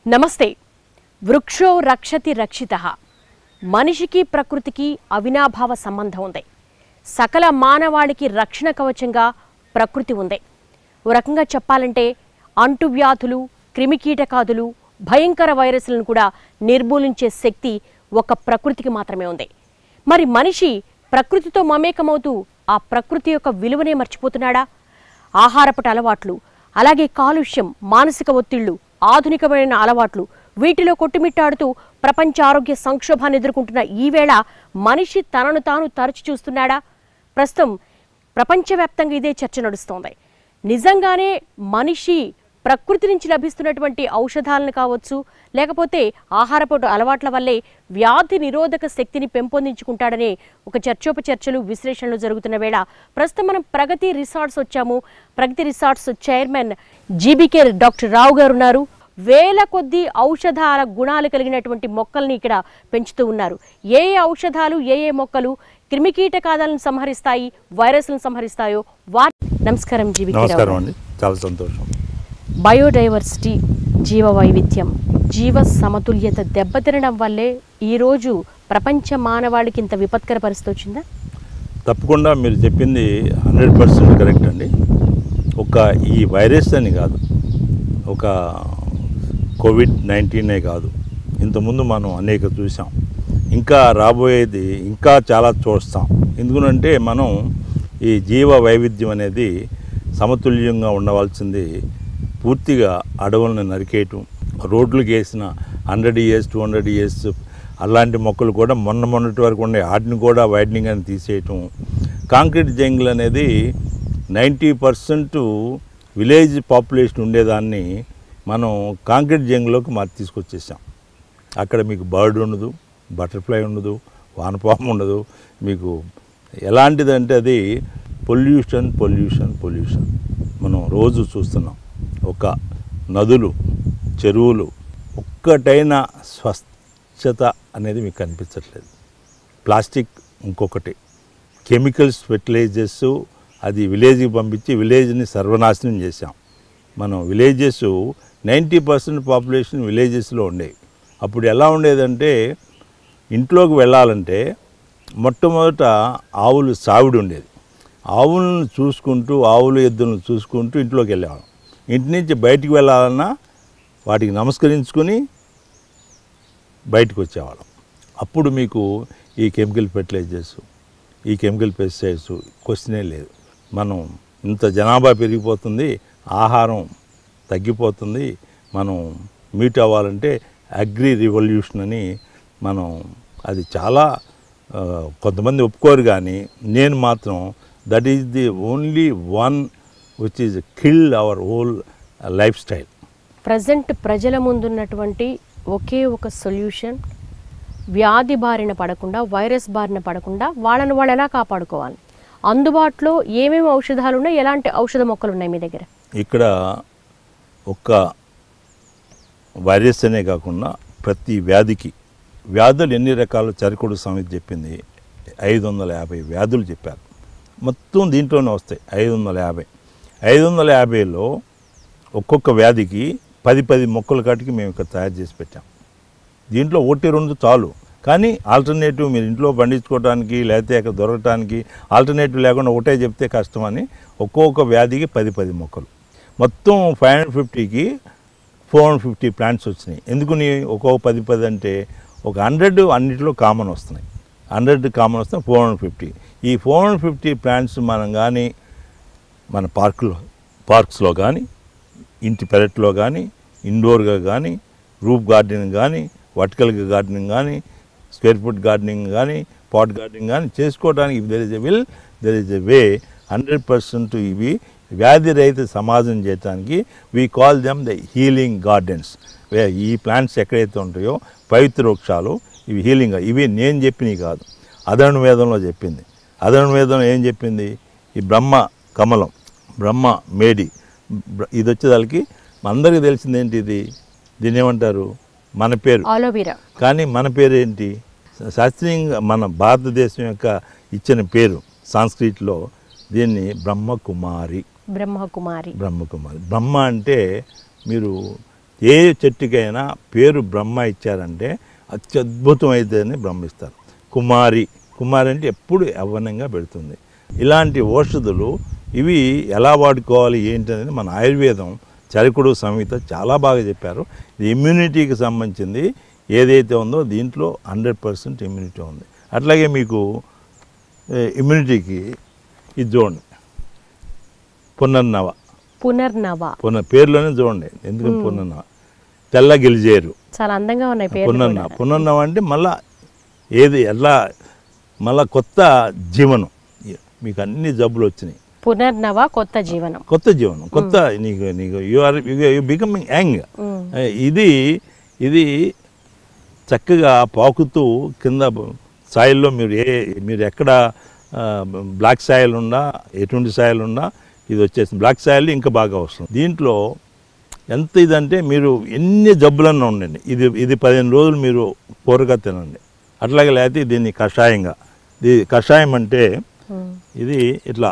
నమస్తే వృక్షో రక్షతి రక్షిత మనిషికి ప్రకృతికి అవినాభావ సంబంధం ఉంది సకల మానవాళికి రక్షణ కవచంగా ప్రకృతి ఉంది ఓ రకంగా చెప్పాలంటే అంటువ్యాధులు క్రిమికీటకాదులు భయంకర వైరస్లను కూడా నిర్మూలించే శక్తి ఒక ప్రకృతికి మాత్రమే ఉంది మరి మనిషి ప్రకృతితో మమేకమవుతూ ఆ ప్రకృతి యొక్క విలువనే మర్చిపోతున్నాడా ఆహారపట అలవాట్లు అలాగే కాలుష్యం మానసిక ఒత్తిళ్లు ఆధునికమైన అలవాట్లు వీటిలో కొట్టుమిట్టాడుతూ ప్రపంచ ఆరోగ్య సంక్షోభాన్ని ఎదుర్కొంటున్న ఈ వేళ మనిషి తనను తాను తరచి చూస్తున్నాడా ప్రస్తుతం ప్రపంచవ్యాప్తంగా ఇదే చర్చ నడుస్తోంది నిజంగానే మనిషి ప్రకృతి నుంచి లభిస్తున్నటువంటి ఔషధాలను కావచ్చు లేకపోతే ఆహారపు అలవాట్ల వల్లే వ్యాధి నిరోధక శక్తిని పెంపొందించుకుంటాడనే ఒక చర్చోపచర్చలు విశ్లేషణలు జరుగుతున్న వేళ ప్రస్తుతం మనం ప్రగతి రిసార్ట్స్ వచ్చాము Pragathi resorts chairman G B K doctor Rao గారు ఉన్నారు వేల కొద్ది ఔషధాల గుణాలు కలిగినటువంటి మొక్కల్ని ఇక్కడ పెంచుతూ ఉన్నారు ఏ ఏ ఔషధాలు ఏ ఏ మొక్కలు క్రిమికీటకాదాలను సంహరిస్తాయి వైరస్లను సంహరిస్తాయో వా నమస్కారం జీబీకే రావు నమస్కారం గారు. అండి చాలా సంతోషం బయోడైవర్సిటీ జీవ వైవిధ్యం జీవ సమతుల్యత దెబ్బతినడం వల్లే ఈరోజు ప్రపంచ మానవాళికి ఇంత విపత్కర పరిస్థితి వచ్చిందా తప్పకుండా మీరు చెప్పింది హండ్రెడ్ పర్సెంట్ కరెక్ట్ అండి ఒక ఈ వైరస్ అని కాదు ఒక కోవిడ్ నైన్టీనే కాదు ఇంతకుముందు మనం అనేక చూసాం ఇంకా రాబోయేది ఇంకా చాలా చూస్తాం ఎందుకంటే మనం ఈ జీవ వైవిధ్యం అనేది సమతుల్యంగా ఉండవలసింది పూర్తిగా అడవులను నరికేయటం రోడ్లకు వేసిన hundred years two hundred years అలాంటి మొక్కలు కూడా మొన్న మొన్నటి వరకు ఉండే వాటిని కూడా వైడనింగ్ అని తీసేయటం కాంక్రీట్ జంగిల్ అనేది నైంటీ పర్సెంట్ విలేజ్ పాపులేషన్ ఉండేదాన్ని మనం కాంక్రీట్ జంగిల్లోకి మార్చి తీసుకొచ్చేసాం అక్కడ మీకు బర్డ్ ఉండదు బటర్ఫ్లై ఉండదు వానపాము ఉండదు మీకు ఎలాంటిదంటే అది పొల్యూషన్ పొల్యూషన్ పొల్యూషన్ మనం రోజు చూస్తున్నాం ఒక నదులు చెరువులు ఒక్కటైనా స్వచ్ఛత అనేది మీకు కనిపించట్లేదు ప్లాస్టిక్ ఇంకొకటి కెమికల్స్ ఫెర్టిలైజర్స్ అది విలేజ్కి పంపించి విలేజ్ని సర్వనాశనం చేశాం మనం విలేజెస్ నైంటీ పర్సెంట్ పాపులేషన్ విలేజెస్లో ఉండేవి అప్పుడు ఎలా ఉండేదంటే ఇంట్లోకి వెళ్ళాలంటే మొట్టమొదట ఆవులు సావిడి ఉండేది ఆవులను చూసుకుంటూ ఆవులు ఎద్దులను చూసుకుంటూ ఇంట్లోకి వెళ్ళేవాళ్ళం ఇంటి నుంచి బయటికి వెళ్ళాలన్నా వాటికి నమస్కరించుకొని బయటకు వచ్చేవాళ్ళం అప్పుడు మీకు ఈ కెమికల్ ఫెర్టిలైజర్స్ ఈ కెమికల్ పెస్టిసైడ్స్ క్వశ్చనే లేదు మనం ఇంత జనాభా పెరిగిపోతుంది ఆహారం తగ్గిపోతుంది మనం మీట్ అవ్వాలంటే అగ్రి రివల్యూషన్ అని మనం అది చాలా ఆ, కొంతమంది ఒప్పుకోరు కానీ నేను మాత్రం that is the only one which is kill our whole life style present ప్రజల ముందున్నటువంటి ఒకే ఒక సొల్యూషన్ వ్యాధి బారిన పడకుండా వైరస్ బారిన పడకుండా వాళ్ళని వాళ్ళు ఎలా కాపాడుకోవాలి అందుబాటులో ఏమేమి ఔషధాలు ఉన్నాయి ఎలాంటి ఔషధ మొక్కలు ఉన్నాయి మీ దగ్గర ఇక్కడ ఒక్క వైరస్ అనే కాకుండా ప్రతి వ్యాధికి వ్యాధులు ఎన్ని రకాలు చరకుడు సమితి చెప్పింది ఐదు వందల యాభై వ్యాధులు చెప్పారు మొత్తం దీంట్లోనే వస్తాయి ఐదు వందల యాభై ఐదు వందల యాభైలో ఒక్కొక్క వ్యాధికి పది పది మొక్కల కాటికి మేము ఇక్కడ తయారు చేసి పెట్టాం దీంట్లో ఒకటి రెండు చాలు కానీ ఆల్టర్నేటివ్ మీరు ఇంట్లో పండించుకోవడానికి లేకపోతే అక్కడ దొరకటానికి ఆల్టర్నేటివ్ లేకుండా ఒకటే చెప్తే కష్టమని ఒక్కొక్క వ్యాధికి పది పది మొక్కలు మొత్తం ఫైవ్ హండ్రెడ్ ఫిఫ్టీకి ఫోర్ హండ్రెడ్ ఫిఫ్టీ ప్లాంట్స్ వచ్చినాయి ఎందుకని ఒక్కొక్క పది పది అంటే ఒక హండ్రెడ్ అన్నిటిలో కామన్ వస్తున్నాయి హండ్రెడ్ కామన్ వస్తే ఫోర్ హండ్రెడ్ ఫిఫ్టీ ఈ ఫోర్ హండ్రెడ్ ఫిఫ్టీ ప్లాంట్స్ మనం కానీ మన పార్కులో పార్క్స్లో కానీ ఇంటి పెరట్లో కానీ ఇండోర్గా కానీ రూఫ్ గార్డెనింగ్ కానీ వర్టికల్ గార్డెనింగ్ కానీ స్క్వేర్ ఫుట్ గార్డెనింగ్ కానీ పాట్ గార్డెనింగ్ కానీ చేసుకోవడానికి there is a will there is a way hundred percent ఇవి వ్యాధి రహిత సమాజం చేయడానికి we call them the healing gardens way ఈ ప్లాంట్స్ ఎక్కడైతే ఉంటాయో పవిత్ర వృక్షాలు ఇవి హీలింగ్ ఇవి నేను చెప్పినవి కాదు అదను వేదంలో చెప్పింది అదను వేదం ఏం చెప్పింది ఈ బ్రహ్మ కమలం బ్రహ్మ మేడి బ్ర- ఇది వచ్చేదానికి అందరికీ తెలిసింది ఏంటి ఇది దీన్ని ఏమంటారు మన పేరు ఆలోవీరా కానీ మన పేరు ఏంటి శాస్త్రీయంగా మన భారతదేశం యొక్క ఇచ్చిన పేరు సాంస్క్రిట్లో దీన్ని బ్రహ్మకుమారి బ్రహ్మకుమారి బ్రహ్మకుమారి బ్రహ్మ అంటే మీరు ఏ చెట్టుకైనా పేరు బ్రహ్మ ఇచ్చారంటే అత్యద్భుతం అవుతుందని బ్రహ్మిస్తారు కుమారి కుమారి అంటే ఎప్పుడు యవ్వనంగా పెడుతుంది ఇలాంటి ఔషధులు ఇవి ఎలా వాడుకోవాలి ఏంటి అనేది మన ఆయుర్వేదం చరకుడు సంహిత చాలా బాగా చెప్పారు ఇది ఇమ్యూనిటీకి సంబంధించింది ఏదైతే ఉందో దీంట్లో హండ్రెడ్ పర్సెంట్ ఇమ్యూనిటీ ఉంది అట్లాగే మీకు ఏ, ఇమ్యూనిటీకి ఇది చూడండి పునర్నవ పునర్నవ పునర్ పేరులోనే చూడండి ఎందుకంటే పునర్నవ తెల్ల గిలిజేరు చాలా అందంగా ఉన్నాయి పేర్లు పునర్నవ కూడా. పునర్నవ అంటే మళ్ళా ఏది ఎలా మళ్ళా కొత్త జీవనం మీకు అన్ని జబ్బులు వచ్చినాయి పునర్నవ కొత్త జీవనం కొత్త జీవనం కొత్త నీకు నీకు you are you becoming young hmm. ఇది ఇది చక్కగా పాకుతూ కింద సాయిల్లో మీరు ఏ మీరు ఎక్కడ ఆ, బ్లాక్ సాయిల్ ఉన్నా ఎటువంటి సాయిల్ ఉన్నా ఇది వచ్చేసింది బ్లాక్ సాయిల్ ఇంకా బాగా వస్తుంది దీంట్లో ఎంత ఇదంటే మీరు ఎన్ని జబ్బులన్నా ఉండండి ఇది ఇది పదిహేను రోజులు మీరు కూరగా తినండి అట్లాగే లేకపోతే దీన్ని కషాయంగా ఇది కషాయం అంటే మ్మ్. ఇది ఇట్లా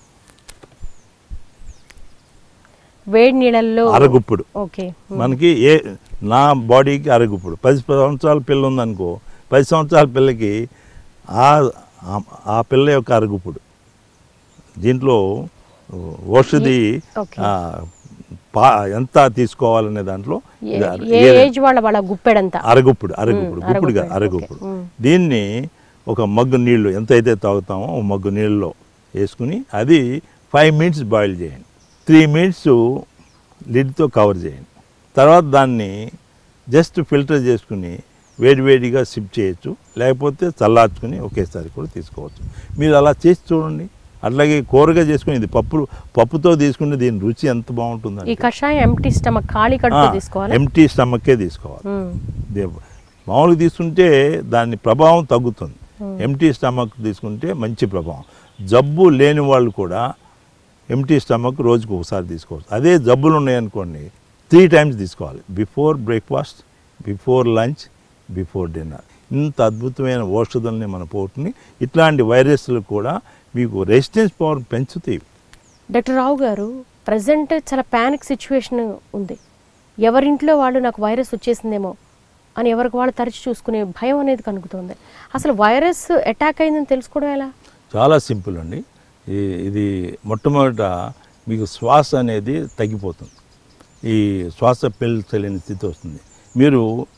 వేడి నీళ్ళల్లో అరగుప్పుడు ఓకే మనకి ఏ నా బాడీకి అరగుప్పుడు పది సంవత్సరాల పిల్ల ఉందనుకో పది సంవత్సరాల పిల్లకి ఆ ఆ- ఆ పిల్ల యొక్క అరుగుపుడు దీంట్లో ఔషధి ఓకే. ఆ, పా ఎంత తీసుకోవాలనే దాంట్లో ఏ- ఇది అర- ఏ ఏ- ఏజ్ వాళ్ళ వాళ్ళ గుప్పెడంతా అరగుప్పుడు అరగుప్పుడు మ్మ్, గుప్పుడుగా అరగుప్పుడు, అరగుప్పుడు ఓకే. మ్మ్. దీన్ని ఒక మగ్గు నీళ్లు ఎంత అయితే తాగుతామో ఒక మగ్గు నీళ్ళలో వేసుకుని అది ఫైవ్ మినిట్స్ బాయిల్ చేయండి త్రీ మినిట్స్ లిడ్తో కవర్ చేయండి తర్వాత దాన్ని జస్ట్ ఫిల్టర్ చేసుకుని వేడివేడిగా సిప్ చేయొచ్చు లేకపోతే చల్లార్చుకుని ఒకేసారి కూడా తీసుకోవచ్చు మీరు అలా చేసి చూడండి అట్లాగే కూరగా చేసుకుని ఇది పప్పు పప్పుతో తీసుకుంటే దీని రుచి ఎంత ఈ బాగుంటుందండి కషాయం ఎంటీ స్టమక్ ఖాళీ కడుపు తీసుకోవాలి ఎంటీ స్టమక్కే తీసుకోవాలి మ్మ్. దే- మామూలుగా తీసుకుంటే దాని ప్రభావం తగ్గుతుంది ఎంటీ స్టమక్ తీసుకుంటే మంచి ప్రభావం జబ్బు లేని వాళ్ళు కూడా ఎంటీ స్టమక్ రోజుకు ఒకసారి తీసుకోవచ్చు అదే జబ్బులు ఉన్నాయనుకోండి త్రీ టైమ్స్ తీసుకోవాలి before breakfast before lunch before dinner ఇంత అద్భుతమైన ఔషధాలని మన పోటుని ఇట్లాంటి వైరస్లు కూడా మీకు రెసిస్టెన్స్ పవర్ పెంచుతాయి డాక్టర్ రావు గారు ప్రజెంట్ చాలా ప్యానిక్ సిచ్యువేషన్ ఉంది ఎవరింట్లో వాళ్ళు నాకు వైరస్ వచ్చేసిందేమో అని ఎవరికి వాళ్ళు తరచి చూసుకునే భయం అనేది కలుగుతుంది అసలు వైరస్ అటాక్ అయిందని తెలుసుకోవడం ఎలా చాలా సింపుల్ అండి ఈ- ఇది మొట్టమొదట మీకు శ్వాస అనేది తగ్గిపోతుంది ఈ శ్వాస పీల్చలేని స్థితి వస్తుంది మీరు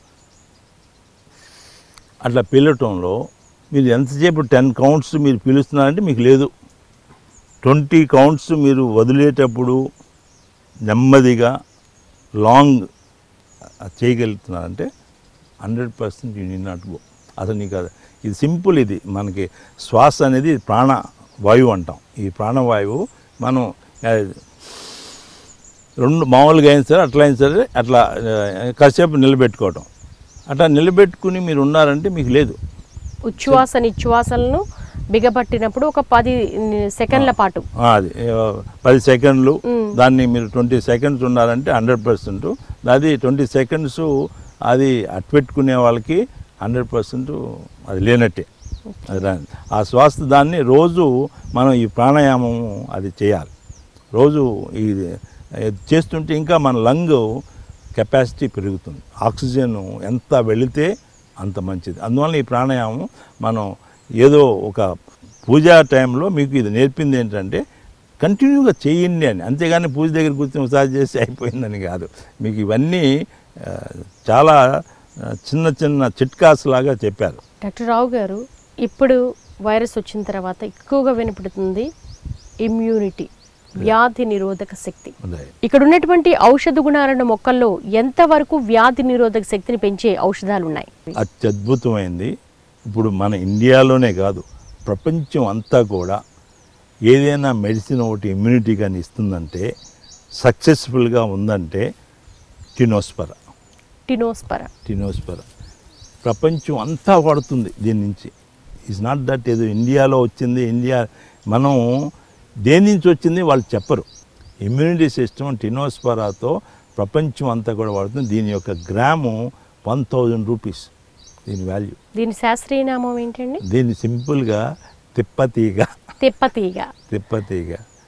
అట్లా పీలటంలో మీరు ఎంతసేపు టెన్ కౌంట్స్ మీరు పీలుస్తున్నారంటే మీకు లేదు ట్వంటీ కౌంట్స్ మీరు వదిలేటప్పుడు నెమ్మదిగా లాంగ్ చేయగలుగుతున్నారంటే hundred percent you need not go అసలు నీకు అది ఇది సింపుల్ ఇది మనకి శ్వాస అనేది ప్రాణ వాయువు అంటాం ఈ ప్రాణవాయువు మనం ఆ, రెండు మామూలుగా అయినా సరే అట్లా అయినా సరే అట్లా ఆ, కాసేపు నిలబెట్టుకోవటం అట్లా నిలబెట్టుకుని మీరు ఉన్నారంటే మీకు లేదు ఉచ్ఛ్వాస నిశ్వాసలను బిగపట్టినప్పుడు ఒక పది సెకండ్ల పాటు ఆ, అది ఆ, పది సెకండ్లు మ్. దాన్ని మీరు ట్వంటీ సెకండ్స్ ఉన్నారంటే హండ్రెడ్ పర్సెంట్ అది ట్వంటీ సెకండ్స్ అది అట్పెట్టుకునే వాళ్ళకి హండ్రెడ్ పర్సెంట్ అది లేనట్టే అది రా- ఆ శ్వాస దాన్ని రోజు మనం ఈ ప్రాణాయామం అది చేయాలి రోజు ఇది ఇది చేస్తుంటే ఇంకా మన లంగ్ కెపాసిటీ పెరుగుతుంది ఆక్సిజన్ ఎంత వెళితే అంత మంచిది అందువల్ల ఈ ప్రాణాయామం మనం ఏదో ఒక పూజా టైంలో మీకు ఇది నేర్పింది ఏంటంటే కంటిన్యూగా చేయండి అని అంతేగాని పూజ దగ్గర కూర్చొని ఒకసారి చేసి అయిపోయిందని కాదు మీకు ఇవన్నీ ఆ, చాలా ఆ, చిన్న చిన్న చిట్కాస్ లాగా చెప్పారు డాక్టర్ రావు గారు ఇప్పుడు వైరస్ వచ్చిన తర్వాత ఎక్కువగా వినపడుతుంది ఇమ్యూనిటీ వ్యాధి నిరోధక శక్తి అదే. ఇక్కడ ఉన్నటువంటి ఔషధ గుణాలను మొక్కల్లో ఎంతవరకు వ్యాధి నిరోధక శక్తిని పెంచే ఔషధాలు ఉన్నాయి అత్యద్భుతమైంది ఇప్పుడు మన ఇండియాలోనే కాదు ప్రపంచం అంతా కూడా ఏదైనా మెడిసిన్ ఒకటి ఇమ్యూనిటీ కానీ ఇస్తుందంటే సక్సెస్ఫుల్గా ఉందంటే టినోస్పర టినోస్పర టినోస్పర ప్రపంచం అంతా వాడుతుంది దీని నుంచి ఇట్స్ నాట్ దట్ ఏదో ఇండియాలో వచ్చింది ఇండియా మనం దేని నుంచి వచ్చింది వాళ్ళు చెప్పరు ఇమ్యూనిటీ సిస్టమ్ టినోస్పరాతో ప్రపంచం అంతా కూడా వాడుతుంది దీని యొక్క గ్రాము వన్ థౌజండ్ రూపీస్ దీని వాల్యూ దీని శాస్త్రీయ నామం ఏంటండి దీన్ని సింపుల్గా తిప్పతీగ తిప్పతీగ తిప్పతీగ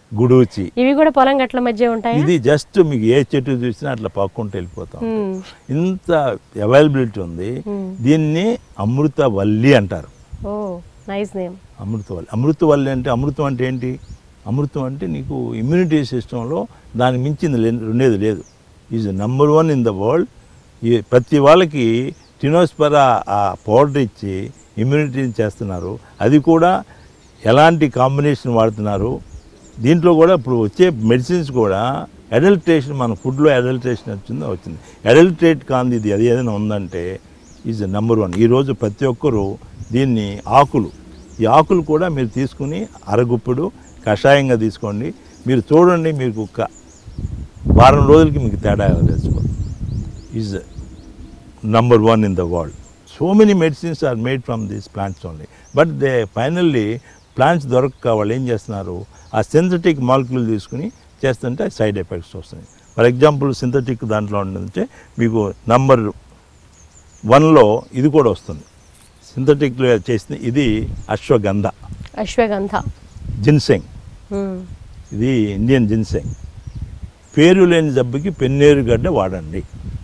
గుడూచి ఇవి కూడా పొలం గట్ల మధ్య ఉంటాయి ఇది జస్ట్ మీకు ఏ చెట్టు చూసినా అట్లా పక్కుంటూ వెళ్ళిపోతాం ఇంత అవైలబిలిటీ ఉంది దీన్ని అమృతవల్లి అంటారు ఓ నైస్ నేమ్ అమృతవల్లి అమృతవల్లి అంటే అమృతం అంటే ఏంటి అమృతం అంటే నీకు ఇమ్యూనిటీ సిస్టంలో దానికి మించింది లే- ఉండేది లేదు is number one in the world ఈ ప్రతి వాళ్ళకి టినోస్పరా ఆ పౌడర్ ఇచ్చి ఇమ్యూనిటీని చేస్తున్నారు అది కూడా ఎలాంటి కాంబినేషన్ వాడుతున్నారు దీంట్లో కూడా ఇప్పుడు వచ్చే మెడిసిన్స్ కూడా అడల్ట్రేషన్ మన ఫుడ్లో అడల్ట్రేషన్ వచ్చిందో వచ్చింది అడల్ట్రేట్ కాంది ఇది అది ఏదైనా ఉందంటే ఈజ్ నెంబర్ వన్ ఈరోజు ప్రతి ఒక్కరూ దీన్ని ఆకులు ఈ ఆకులు కూడా మీరు తీసుకుని అరగుప్పుడు కషాయంగా తీసుకోండి మీరు చూడండి మీకు ఒక వారం రోజులకి మీకు తేడా తెలిసిపోతుంది is number one in the world so many medicines are made from these plants only but they finally plants దొరక్క వాళ్ళు ఏం చేస్తున్నారు ఆ సింథటిక్ మాలిక్యూల్ తీసుకుని చేస్తుంటే సైడ్ ఎఫెక్ట్స్ వస్తున్నాయి ఫర్ ఎగ్జాంపుల్ సింథటిక్ దాంట్లో ఉందంటే మీకు నంబర్ వన్లో ఇది కూడా వస్తుంది సింథటిక్లో చేసిన ఇది అశ్వగంధ అశ్వగంధ జిన్సెంగ్ మ్మ్. ఇది ఇండియన్ జిన్సెంగ్ పేరు లేని జబ్బుకి పెన్నేరు గడ్డ వాడండి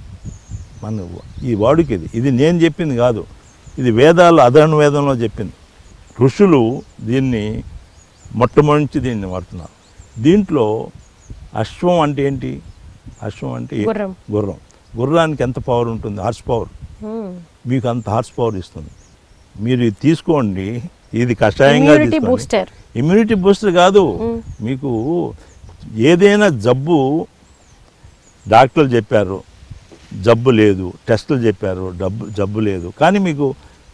మన ఈ వాడుక ఇది ఇది నేను చెప్పింది కాదు ఇది వేదాలు అధర్ణ వేదంలో చెప్పింది ఋషులు దీన్ని మొట్టమొదటి దీన్ని వాడుతున్నారు దీంట్లో అశ్వం అంటే ఏంటి అశ్వం అంటే ఏ- గుర్రం. గుర్రం గుర్రానికి ఎంత పవర్ ఉంటుంది హార్స్ పవర్ మ్మ్. మీకు అంత హార్స్ పవర్ ఇస్తుంది మీరు ఇది తీసుకోండి ఇది కషాయంగా Immunity తీసుకోండి. booster. ఇమ్యూనిటీ బూస్టర్ కాదు మ్మ్. మీకు ఏదైనా జబ్బు డాక్టర్లు చెప్పారు జబ్బు లేదు టెస్టులు చెప్పారు డబ్బు జబ్బు లేదు కానీ మీకు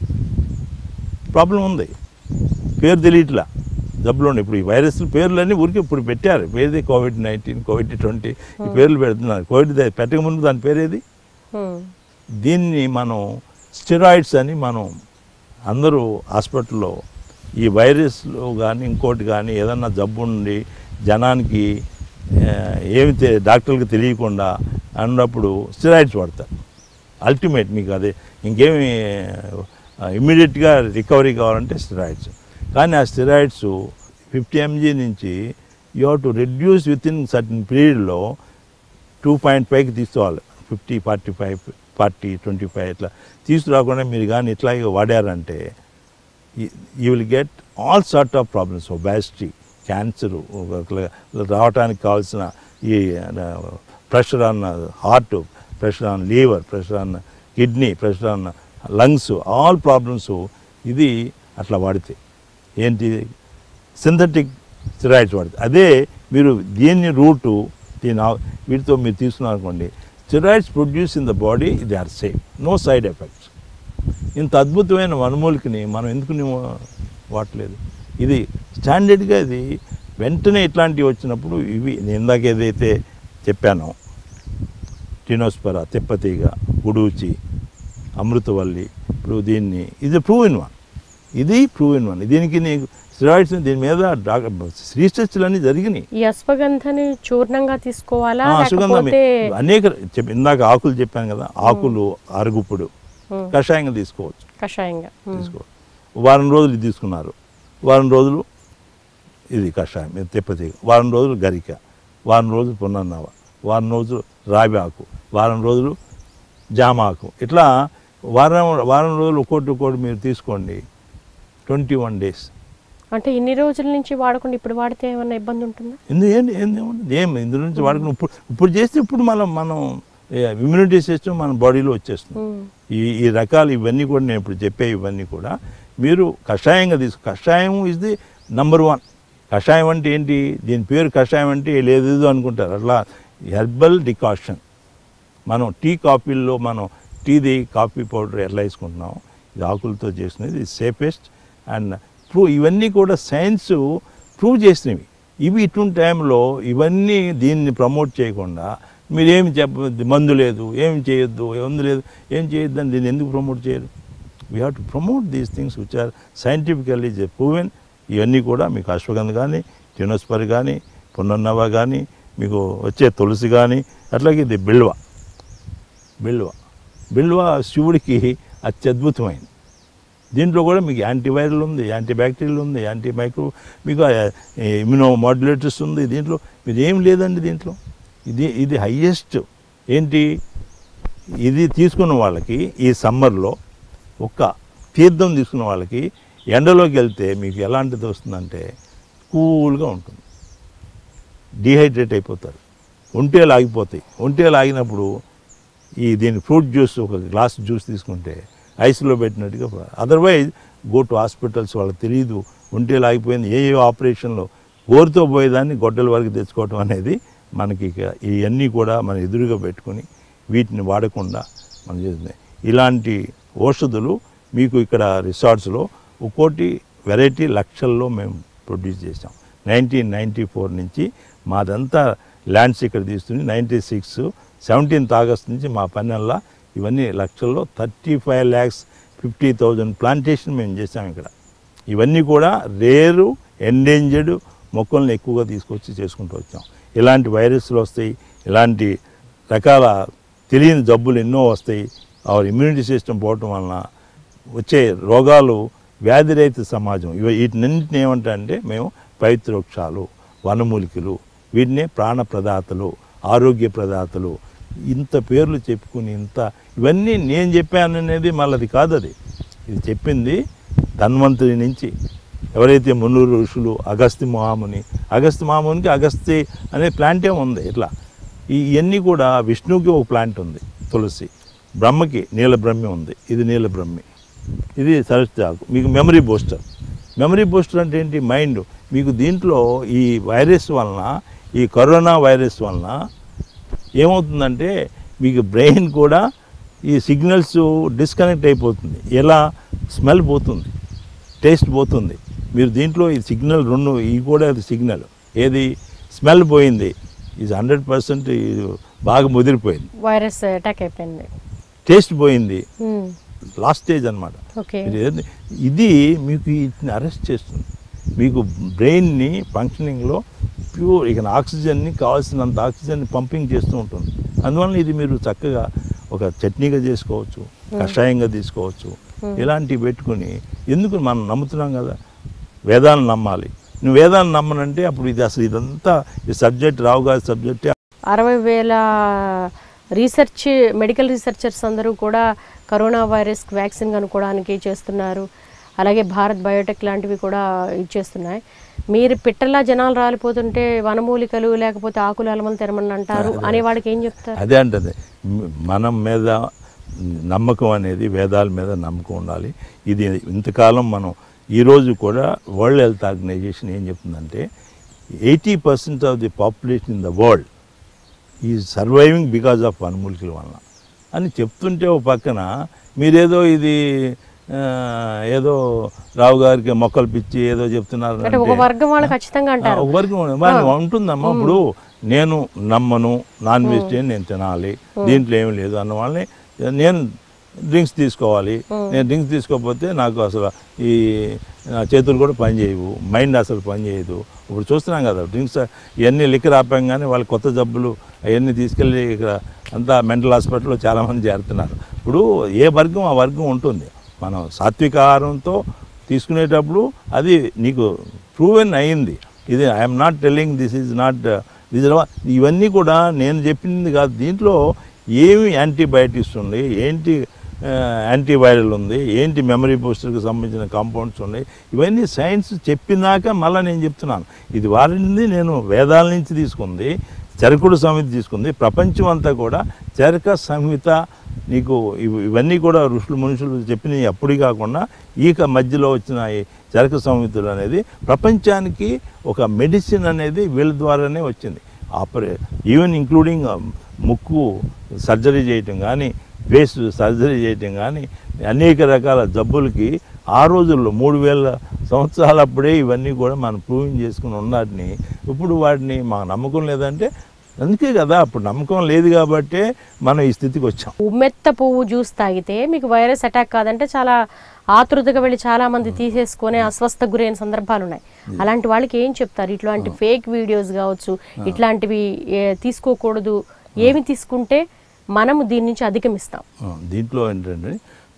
ప్రాబ్లం ఉంది పేరు తెలియట్లా జబ్బులు ఉన్నాయి ఇప్పుడు ఈ వైరస్ పేర్లన్నీ ఊరికి ఇప్పుడు పెట్టారు పేరుది కోవిడ్ నైన్టీన్ కోవిడ్ ట్వంటీ ఈ పేర్లు పెడుతున్నారు కోవిడ్ దా- పెట్టక ముందు దాని పేరేది మ్మ్. దీన్ని మనం స్టెరాయిడ్స్ అని మనం అందరూ హాస్పిటల్లో ఈ వైరస్లో కానీ ఇంకోటి కానీ ఏదన్నా జబ్బు ఉండి జనానికి ఆ, ఏమి తె- డాక్టర్లకు తెలియకుండా అన్నప్పుడు స్టెరాయిడ్స్ వాడతారు అల్టిమేట్ మీకు అదే ఇంకేమి ఇమ్మీడియట్గా రికవరీ కావాలంటే స్టెరాయిడ్స్ కానీ ఆ స్టెరాయిడ్స్ ఫిఫ్టీ ఎంజీ నుంచి you have to reduce with in certain పీరియడ్లో టూ పాయింట్ ఫైవ్కి తీసుకోవాలి fifty forty five forty twenty five ఇట్లా తీసుకురాకుండా మీరు కానీ ఇట్లాగే వాడారంటే you will get all sort of problems obesity cancer రావడానికి కావాల్సిన ఈ pressure on heart pressure on liver pressure on kidney pressure on lungs all problems ఇది అట్లా వాడితే ఏంటి సింథటిక్ స్టెరాయిడ్స్ వాడితే అదే మీరు దీన్ని రూటు దీని ఆ- వీటితో మీరు తీసుకున్నారు అనుకోండి steroids produce in the body they are safe no side effects ఇంత అద్భుతమైన వనమూలికని మనం ఎందుకు ని- వాడలేదు ఇది స్టాండర్డ్గా ఇది వెంటనే ఇట్లాంటివి వచ్చినప్పుడు ఇవి నేను ఇందాక ఏదైతే చెప్పానో టినోస్పరా తెప్పతీగ గుడూచి అమృతవల్లి ఇప్పుడు దీన్ని ఇది ప్రూవ్ ఇన్ వన్ ఇది ప్రూవ్ ఇన్ వన్ దీనికి నీకు స్టెరాయిడ్స్ దీని మీద డాక్టర్ రీసెర్చ్లు అన్నీ జరిగినాయి ఈ అశ్వగంధని చూర్ణంగా తీసుకోవాలా ఆ, సుగంధం లేకపోతే అనేక చెప్ప- ఇందాక ఆకులు చెప్పాను కదా ఆకులు అరుగుప్పుడు మ్మ్. కషాయంగా తీసుకోవచ్చు కషాయంగా మ్మ్. తీసుకోవచ్చు వారం రోజులు ఇది తీసుకున్నారు వారం రోజులు ఇది కషాయం ఇది తిప్పతీగ వారం రోజులు గరిక వారం రోజులు పున్నన్నవ వారం రోజులు రావి ఆకు వారం రోజులు జామ ఆకు ఇట్లా వారం వారం రోజులు ఒక్కోటి ఒక్కోటి మీరు తీసుకోండి ట్వంటీ వన్ డేస్ అంటే ఇన్ని రోజుల నుంచి వాడకుండా ఇప్పుడు వాడితే ఏమన్నా ఇబ్బంది ఉంటుందా ఇందు ఏంటి ఏంది ఏముంది? ఏం ఇందు నుంచి వాడుకుని ఇప్పుడు ఇప్పుడు చేస్తే ఇప్పుడు మనం మనం ఇమ్యూనిటీ సిస్టమ్ మన బాడీలో వచ్చేస్తుంది మ్మ్. ఈ ఈ రకాలు ఇవన్నీ కూడా నేను ఇప్పుడు చెప్పే ఇవన్నీ కూడా మీరు కషాయంగా తీసుకు కషాయం ఇస్ ది నంబర్ వన్ కషాయం అంటే ఏంటి దీని పేరు కషాయం అంటే లేదు అనుకుంటారు అట్లా హెర్బల్ డికాషన్ మనం టీ కాఫీల్లో మనం టీది కాఫీ పౌడర్ ఎట్లా వేసుకుంటున్నాం ఇది ఆకులతో చేసినది ఇది సేఫెస్ట్ అండ్ ప్రూవ్ ఇవన్నీ కూడా సైన్స్ ప్రూవ్ చేసినవి ఇవి ఇటువంటి టైంలో ఇవన్నీ దీన్ని ప్రమోట్ చేయకుండా మీరేమి చెప్ప మందు లేదు ఏం చేయొద్దు మందు లేదు ఏం చేయొద్దు అని దీన్ని ఎందుకు ప్రమోట్ చేయరు we have to promote these things which are scientifically proven ఇవన్నీ కూడా మీకు అశ్వగంధ కానీ టినోస్పరి కానీ పునర్నవ కానీ మీకు వచ్చే తులసి కానీ అట్లాగే ఇది బిల్వ బిల్వ బిల్వ శివుడికి అత్యద్భుతమైంది దీంట్లో కూడా మీకు యాంటీవైరల్ ఉంది యాంటీ బ్యాక్టీరియల్ ఉంది యాంటీ మైక్రో మీకు ఇమ్యూనో మాడ్యులేటర్స్ ఉంది దీంట్లో మీరు ఏం లేదండి దీంట్లో ఇది ఇది హయ్యెస్ట్ ఏంటి ఇది తీసుకున్న వాళ్ళకి ఈ సమ్మర్లో ఒక్క తీర్థం తీసుకున్న వాళ్ళకి ఎండలోకి వెళ్తే మీకు ఎలాంటిది వస్తుందంటే కూల్గా ఉంటుంది డీహైడ్రేట్ అయిపోతారు ఒంటేలు ఆగిపోతాయి ఒంటేలు ఆగినప్పుడు ఈ దీని ఫ్రూట్ జ్యూస్ ఒక గ్లాస్ జ్యూస్ తీసుకుంటే ఐస్లో పెట్టినట్టుగా అదర్వైజ్ గో టు హాస్పిటల్స్ వాళ్ళకి తెలియదు ఒంటేలు ఆగిపోయింది ఏ ఏ ఆపరేషన్లో ఓరితో పోయేదాన్ని గొడ్డల వరకు తెచ్చుకోవటం అనేది మనకి ఇక ఇవన్నీ కూడా మన ఎదురుగా పెట్టుకొని వీటిని వాడకుండా మనం చేస్తుంది ఇలాంటి ఔషధులు మీకు ఇక్కడ రిసార్ట్స్లో ఒక్కోటి వెరైటీ లక్షల్లో మేము ప్రొడ్యూస్ చేసాం నైన్టీన్ నైంటీ ఫోర్ నుంచి మాదంతా ల్యాండ్స్ ఇక్కడ తీస్తుంది నైంటీ సిక్స్ సెవెంటీన్త్ ఆగస్ట్ నుంచి మా పన్నెల్లా ఇవన్నీ లక్షల్లో thirty five lakhs fifty thousand plantation మేము చేసాం ఇక్కడ ఇవన్నీ కూడా రేరు ఎండేంజర్డ్ మొక్కల్ని ఎక్కువగా తీసుకొచ్చి చేసుకుంటూ వచ్చాం ఇలాంటి వైరస్లు వస్తాయి ఇలాంటి రకాల తెలియని జబ్బులు ఎన్నో వస్తాయి అవర్ ఇమ్యూనిటీ సిస్టమ్ పోవటం వలన వచ్చే రోగాలు వ్యాధిరహిత సమాజం ఇవి వీటినన్నింటిని ఏమంటారంటే మేము పవిత్ర వృక్షాలు వనమూలికలు వీటినే ప్రాణ ప్రదాతలు ఆరోగ్య ప్రదాతలు ఇంత పేర్లు చెప్పుకుని ఇంత ఇవన్నీ నేను చెప్పాననేది మళ్ళీ అది కాదు అది ఇది చెప్పింది ధన్వంతుడి నుంచి ఎవరైతే మున్నూరు ఋషులు అగస్తి మహాముని అగస్తి మహామునికి అగస్తి అనే ప్లాంటే ఉంది ఇట్లా ఈ ఇవన్నీ కూడా విష్ణువుకి ఒక ప్లాంట్ ఉంది తులసి బ్రహ్మకి నీల బ్రహ్మి ఉంది ఇది నీల బ్రహ్మి ఇది సరస్వతి ఆకు మీకు మెమరీ బూస్టర్ మెమరీ బూస్టర్ అంటే ఏంటి మైండ్ మీకు దీంట్లో ఈ వైరస్ వలన ఈ కరోనా వైరస్ వలన ఏమవుతుందంటే మీకు బ్రెయిన్ కూడా ఈ సిగ్నల్స్ డిస్కనెక్ట్ అయిపోతుంది ఎలా స్మెల్ పోతుంది టేస్ట్ పోతుంది మీరు దీంట్లో ఈ సిగ్నల్ రెండు ఇవి కూడా అది సిగ్నల్ ఏది స్మెల్ పోయింది ఇది హండ్రెడ్ పర్సెంట్ బాగా ముదిరిపోయింది వైరస్ అటాక్ అయిపోయింది టేస్ట్ పోయింది ఉమ్, లాస్ట్ స్టేజ్ అనమాట ఓకే ఇది మీకు వీటిని అరెస్ట్ చేస్తుంది మీకు బ్రెయిన్ని ఫంక్షనింగ్లో ప్యూర్ ఇక ఆక్సిజన్ని కావాల్సినంత ఆక్సిజన్ని పంపింగ్ చేస్తూ ఉంటుంది అందువలన ఇది మీరు చక్కగా ఒక చట్నీగా చేసుకోవచ్చు కషాయంగా తీసుకోవచ్చు ఇలాంటివి పెట్టుకుని ఎందుకు మనం నమ్ముతున్నాం కదా వేదాలను నమ్మాలి నువ్వు వేదాలను నమ్మనంటే అప్పుడు ఇది అసలు ఇదంతా ఈ సబ్జెక్ట్ రావు కాదు సబ్జెక్టే అరవై వేల రీసెర్చ్ మెడికల్ రీసెర్చర్స్ అందరూ కూడా కరోనా వైరస్ వ్యాక్సిన్ కనుక్కోవడానికి చేస్తున్నారు అలాగే భారత్ బయోటెక్ లాంటివి కూడా ఇచ్చేస్తున్నాయి మీరు పిట్టల్లా జనాలు రాలిపోతుంటే వనమూలికలు లేకపోతే ఆకులు అలమలు తెరమని అంటారు అనే వాడికి ఏం చెప్తారు అదే అంటది మ్- మనం మీద నమ్మకం అనేది వేదాల మీద నమ్మకం ఉండాలి ఇది ఇంతకాలం మనం ఈరోజు కూడా వరల్డ్ హెల్త్ ఆర్గనైజేషన్ ఏం చెప్తుందంటే eighty percent of the population in the world ఈ సర్వైవింగ్ బికాజ్ ఆఫ్ వనమూలికల వలన అని చెప్తుంటే ఓ పక్కన మీరేదో ఇది ఆ, ఏదో రావు గారికి మొక్కలు పిచ్చి ఏదో చెప్తున్నారు అంటే ఒక అంటే- వర్గం వాళ్ళు ఖచ్చితంగా అంటారు ఆ, ఒక వరకు మరి ఉంటుందమ్మా ఇప్పుడు నేను నమ్మను నాన్ వెజిటేరియన్ నేను తినాలి దీంట్లో ఏమీ లేదు అన్న వాళ్ళని నేను డ్రింక్స్ తీసుకోవాలి నేను డ్రింక్స్ తీసుకోకపోతే నాకు అసలు ఈ నా చేతులు కూడా పనిచేయవు మైండ్ అసలు పనిచేయదు ఇప్పుడు చూస్తున్నాం కదా డ్రింక్స్ ఇవన్నీ లిక్కర్ ఆపంగానే వాళ్ళ కొత్త జబ్బులు అవన్నీ తీసుకెళ్ళి ఇక్కడ అంతా మెంటల్ హాస్పిటల్లో చాలామంది చేరుతున్నారు ఇప్పుడు ఏ వర్గం ఆ వర్గం ఉంటుంది మనం సాత్విక ఆహారంతో తీసుకునేటప్పుడు అది నీకు ప్రూవెన్ అయింది ఇది I'm not telling this is not this ఇవన్నీ కూడా నేను చెప్పింది కాదు దీంట్లో ఏమి యాంటీబయాటిక్స్ ఉంది ఏంటి యాంటీవైరల్ ఉంది ఏంటి మెమరీ బూస్టర్కి సంబంధించిన కాంపౌండ్స్ ఉన్నాయి ఇవన్నీ సైన్స్ చెప్పినాక మళ్ళీ నేను చెప్తున్నాను ఇది వారింది నేను వేదాల నుంచి తీసుకుంది చరకుడు సంహిత తీసుకుంది ప్రపంచం అంతా కూడా చరక సంహిత నీకు ఇవ్- ఇవన్నీ కూడా ఋషులు మనుషులు చెప్పినవి అప్పుడు కాకుండా ఈ క- మధ్యలో వచ్చిన ఈ చరక సంహితలు అనేది ప్రపంచానికి ఒక మెడిసిన్ అనేది వీళ్ళ ద్వారానే వచ్చింది ఆపరే ఈవెన్ ఇంక్లూడింగ్ ముక్కు సర్జరీ చేయటం కానీ ఫేస్ సర్జరీ చేయటం కానీ అనేక రకాల జబ్బులకి ఆ రోజుల్లో మూడు వేల సంవత్సరాలప్పుడే ఇవన్నీ కూడా మనం ప్రూవింగ్ చేసుకుని ఉన్నాటిని ఇప్పుడు వాటిని మాకు నమ్మకం లేదంటే అందుకే కదా అప్పుడు నమ్మకం లేదు కాబట్టే మనం ఈ స్థితికి వచ్చాం ఉమ్మెత్త పువ్వు జ్యూస్ తాగితే మీకు వైరస్ అటాక్ కాదంటే చాలా ఆతృతగా వెళ్ళి చాలా మంది తీసేసుకొని అస్వస్థ గురైన సందర్భాలు ఉన్నాయి అలాంటి వాళ్ళకి ఏం చెప్తారు ఇట్లాంటి ఫేక్ వీడియోస్ కావచ్చు ఇట్లాంటివి ఏ, తీసుకోకూడదు ఏమి తీసుకుంటే మనము దీని నుంచి అధిగమిస్తాం ఆ, దీంట్లో ఏంటంటే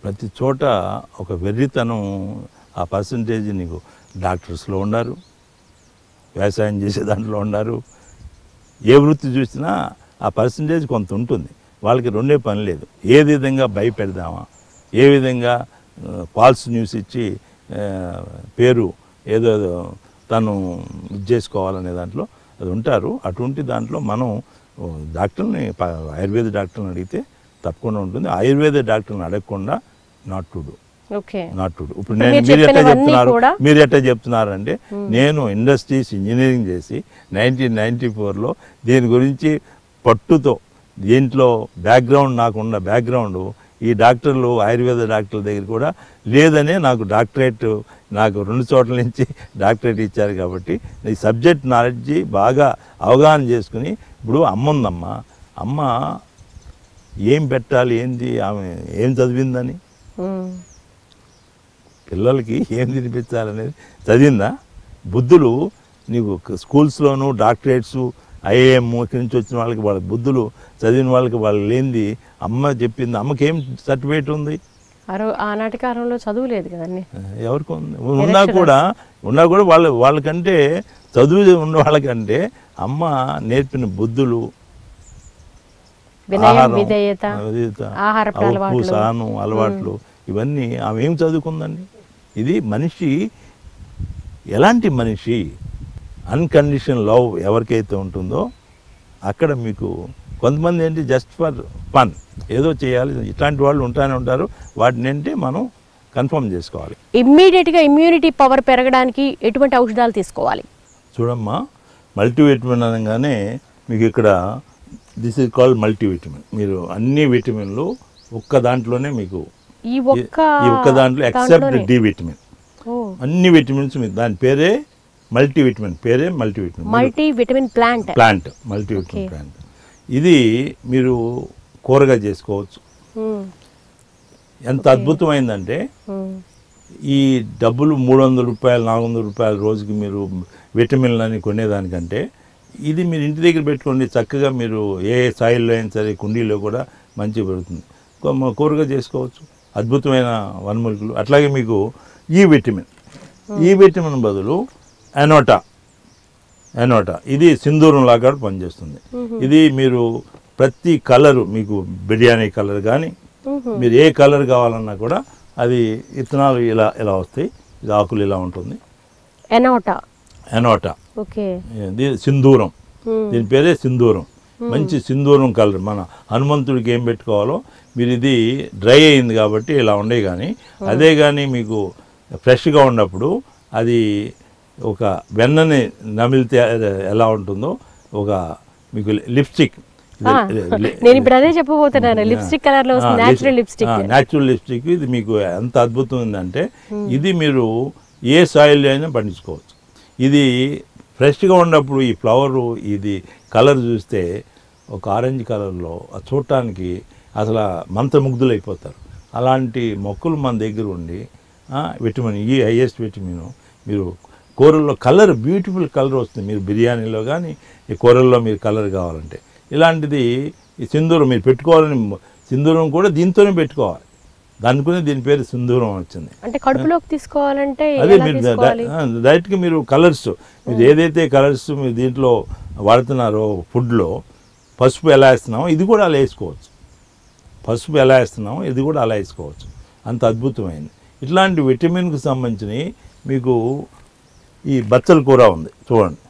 ప్రతి చోట ఒక వెర్రితనం ఆ పర్సంటేజ్ నీకు డాక్టర్స్లో ఉన్నారు వ్యవసాయం చేసే దాంట్లో ఉన్నారు ఏ వృత్తి చూసినా ఆ పర్సంటేజ్ కొంత ఉంటుంది వాళ్ళకి రెండే పని లేదు ఏ విధంగా భయపెడదామా ఏ విధంగా ఫాల్స్ న్యూస్ ఇచ్చి ఆ, పేరు ఏదో ఏదో తను ఇది చేసుకోవాలనే దాంట్లో అది ఉంటారు అటువంటి దాంట్లో మనం ఓ, డాక్టర్ని ప- ఆయుర్వేద డాక్టర్ని అడిగితే తప్పకుండా ఉంటుంది ఆయుర్వేద డాక్టర్ని అడగకుండా not to do okay not to ఇప్పుడు ఇప్పుడు నేను మీరు మీరు ఎట్లా చెప్పినవన్నీ చెప్తున్నారు కూడా? మీరు ఎట్లా చెప్తున్నారంటే నేను ఇండస్ట్రీస్ ఇంజనీరింగ్ చేసి నైన్టీన్ నైన్టీ ఫోర్లో దీని గురించి పట్టుతో దీంట్లో బ్యాక్గ్రౌండ్ నాకున్న బ్యాక్గ్రౌండ్ ఈ డాక్టర్లు ఆయుర్వేద డాక్టర్ల దగ్గర కూడా లేదనే నాకు డాక్టరేట్ నాకు రెండు చోట్ల నుంచి డాక్టరేట్ ఇచ్చారు కాబట్టి ఈ సబ్జెక్ట్ నాలెడ్జ్ బాగా అవగాహన చేసుకుని ఇప్పుడు అమ్మ ఉందమ్మా అమ్మ ఏం పెట్టాలి ఏంది ఆమె ఏం చదివిందని ఉమ్. పిల్లలకి ఏం తినిపించాలనేది చదివిందా బుద్ధులు నీకు క- స్కూల్స్లోను డాక్టరేట్స్ ఐఏఎం ఇక్కడి నుంచి వచ్చిన వాళ్ళకి వాళ్ళ బుద్ధులు చదివిన వాళ్ళకి వాళ్ళు లేనిది అమ్మ చెప్పింది అమ్మకి ఏం సర్టిఫికేట్ ఉంది అరో ఆనాటి కాలంలో చదువు లేదు కదండి ఎవరికి ఉంది ఉన్నా కూడా ఉన్నా కూడా వాళ్ళ వాళ్ళకంటే చదువు ఉన్న వాళ్ళకంటే అమ్మ నేర్పిన బుద్ధులు వినయం ఆహారం, విధేయత విధేయత, ఆహారపు ఉప్పు, అలవాట్లు. సహనం అలవాట్లు ఇవన్నీ ఆమె ఏం చదువుకుందండి ఇది మనిషి ఎలాంటి మనిషి అన్కండిషన్ లవ్ ఎవరికైతే ఉంటుందో అక్కడ మీకు కొంతమంది ఏంటి జస్ట్ ఫర్ ఫన్ ఏదో చేయాలి ఇట్లాంటి వాళ్ళు ఉంటానే ఉంటారు వాటిని ఏంటి మనం కన్ఫర్మ్ చేసుకోవాలి ఇమ్మీడియట్ గా ఇమ్యూనిటీ పవర్ పెరగడానికి ఎటువంటి ఔషధాలు తీసుకోవాలి చూడమ్మా మల్టీవిటమిన్ అనగానే మీకు ఇక్కడ దిస్ ఇస్ కాల్డ్ మల్టీవిటమిన్ మీరు అన్ని విటమిన్లు ఒక్క దాంట్లోనే మీకు ఈ ఒక్క ఈ ఒక్క దాంట్లో ఎక్సెప్ట్ దాంట్లోనే? డి విటమిన్ ఓ అన్ని విటమిన్స్ మీకు దాని పేరే మల్టీవిటమిన్ పేరే multivitamin multi vitamin plant plant multivitamin Okay. Plant ఇది మీరు కూరగా చేసుకోవచ్చు ఉమ్, ఎంత అద్భుతమైందంటే ఉమ్, ఈ డబ్బులు మూడు వందల రూపాయలు నాలుగు వందల రూపాయల రోజుకి మీరు విటమిన్లని కొనేదానికంటే ఇది మీరు ఇంటి దగ్గర పెట్టుకోండి చక్కగా మీరు ఏ సాయిల్లో అయినా సరే కుండీలో కూడా మంచిగా పెరుగుతుంది కొ- కూరగా చేసుకోవచ్చు అద్భుతమైన వనమూలికలు అట్లాగే మీకు ఈ విటమిన్ ఈ విటమిన్ బదులు అనోటా అనోటా ఇది సింధూరం లాగా కూడా పనిచేస్తుంది ఇది మీరు ప్రతి కలరు మీకు బిర్యానీ కలర్ కానీ ఉహు. మీరు ఏ కలర్ కావాలన్నా కూడా అది విత్తనాలు ఇలా ఇలా వస్తాయి ఇది ఆకులు ఇలా ఉంటుంది ఎనోటా అనోటా ఓకే ఇది సింధూరం ఉమ్, దీని పేరే సింధూరం మంచి సింధూరం కలర్ మన హనుమంతుడికి ఏం పెట్టుకోవాలో మీరు ఇది డ్రై అయింది కాబట్టి ఇలా ఉండే కానీ అదే కానీ మీకు ఫ్రెష్గా ఉన్నప్పుడు అది ఒక వెన్నని నమిలితే ఎలా ఉంటుందో ఒక మీకు లిప్స్టిక్ ఆ, నేను ఇప్పుడు అదే చెప్పబోతున్నాను లిప్స్టిక్ కలర్ లో వస్తుంది న్యాచురల్ లిప్స్టిక్ న్యాచురల్ లిప్స్టిక్ ఇది మీకు ఎంత అద్భుతం ఉందంటే ఇది మీరు ఏ సాయిల్ అయినా పండించుకోవచ్చు ఇది ఫ్రెష్గా ఉన్నప్పుడు ఈ ఫ్లవరు ఇది కలర్ చూస్తే ఒక ఆరెంజ్ కలర్లో అది చూడటానికి అసలు మంత్రముగ్ధులైపోతారు అలాంటి మొక్కలు మన దగ్గర ఉండి ఆ, విటమిన్ ఈ హైయెస్ట్ విటమిన్ మీరు కూరల్లో కలర్ బ్యూటిఫుల్ కలర్ వస్తుంది మీరు బిర్యానీలో కానీ ఈ కూరల్లో మీరు కలర్ కావాలంటే ఇలాంటిది ఈ సింధూరం మీరు పెట్టుకోవాలని సింధూరం కూడా దీంతోనే పెట్టుకోవాలి దానికునే దీని పేరు సింధూరం వచ్చింది అంటే కడుపులోకి తీసుకోవాలంటే అదే ఎలా మీరు తీసుకోవాలి డైరెక్ట్గా మీరు కలర్స్ మీరు ఏదైతే కలర్స్ మీరు దీంట్లో వాడుతున్నారో ఫుడ్లో పసుపు ఎలా వేస్తున్నామో ఇది కూడా అలా వేసుకోవచ్చు పసుపు ఎలా వేస్తున్నామో ఇది కూడా అలా వేసుకోవచ్చు అంత అద్భుతమైంది ఇట్లాంటి విటమిన్కి సంబంధించినవి మీకు ఈ బచ్చల కూర ఉంది చూడండి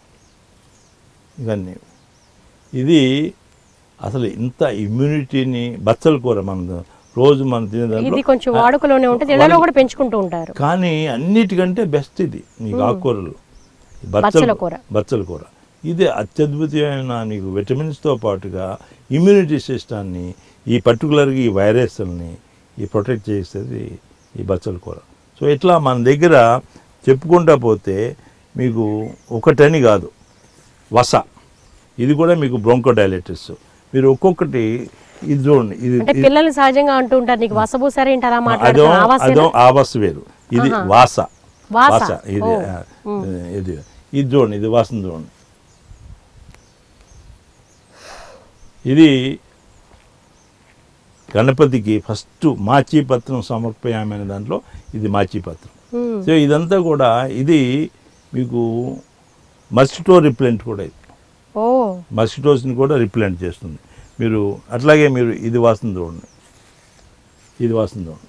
ఇవన్నీ ఇది అసలు ఇంత ఇమ్యూనిటీని బచ్చల కూర మన రోజు మనం తినే దాంట్లో ఇది కొంచెం వాడుకలోనే ఉంటుంది ఇళ్లలో కూడా పెంచుకుంటూ ఉంటారు కానీ అన్నిటికంటే బెస్ట్ ఇది నీకు ఆకుకూరలు ఈ బచ్చల కూర. బచ్చల కూర ఇది అత్యద్భుతమైన నీకు విటమిన్స్తో పాటుగా ఇమ్యూనిటీ సిస్టాన్ని ఈ పర్టికులర్గా ఈ వైరస్ని ఈ ప్రొటెక్ట్ చేసేది ఈ బచ్చల కూర సో ఇట్లా మన దగ్గర చెప్పుకుంటా పోతే మీకు ఒకటని కాదు వస ఇది కూడా మీకు బ్రోంకోడైలైటిస్ మీరు ఒక్కొక్కటి ఇది చూడండి ఇది అంటే ఇది- పిల్లలు సహజంగా అంటూ ఉంటారు నీకు వసబూసారి ఏంటి అలా అదో మాట్లాడుతున్నా అదో ఆవాస వేరు ఇది ఆహా. వాస వాస. వాస ఇది ఓ. ఆ, ఇది ఇది చూడండి ఇది వాసన చూడండి ఇది గణపతికి ఫస్ట్ మాచీపత్రం సమర్పయామైన దాంట్లో ఇది మాచీపత్రం మ్మ్. సో ఇదంతా కూడా ఇది మీకు మస్కిటో రిప్లెంట్ కూడా ఇది ఓ మస్కిటోస్ని కూడా రిప్లెంట్ చేస్తుంది మీరు అట్లాగే మీరు ఇది వాసన చూడండి ఇది వాసన చూడండి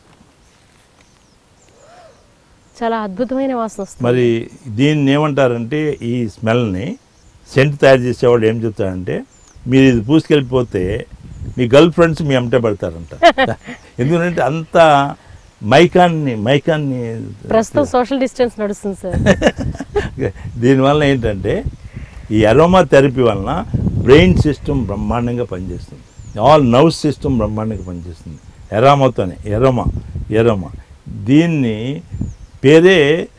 చాలా అద్భుతమైన వాసన వస్తుంది మరి దీన్ని ఏమంటారంటే ఈ స్మెల్ని సెంట్ తయారు చేసేవాళ్ళు ఏం చెప్తారంటే మీరు ఇది పూసుకెళ్ళిపోతే మీ గర్ల్ ఫ్రెండ్స్ మీ అమ్మటే పడతారంట ఎందుకంటే అంత మైకాన్ని మైకాన్ని ప్రస్తుతం సోషల్ డిస్టెన్స్ నడుస్తుంది సార్ దీనివల్ల ఏంటంటే ఈ అరోమా థెరపీ వలన బ్రెయిన్ సిస్టమ్ బ్రహ్మాండంగా పనిచేస్తుంది ఆల్ నర్వ్ సిస్టమ్ బ్రహ్మాండంగా పనిచేస్తుంది ఎరామాతోనే ఎరోమా ఎరోమా దీన్ని పేరే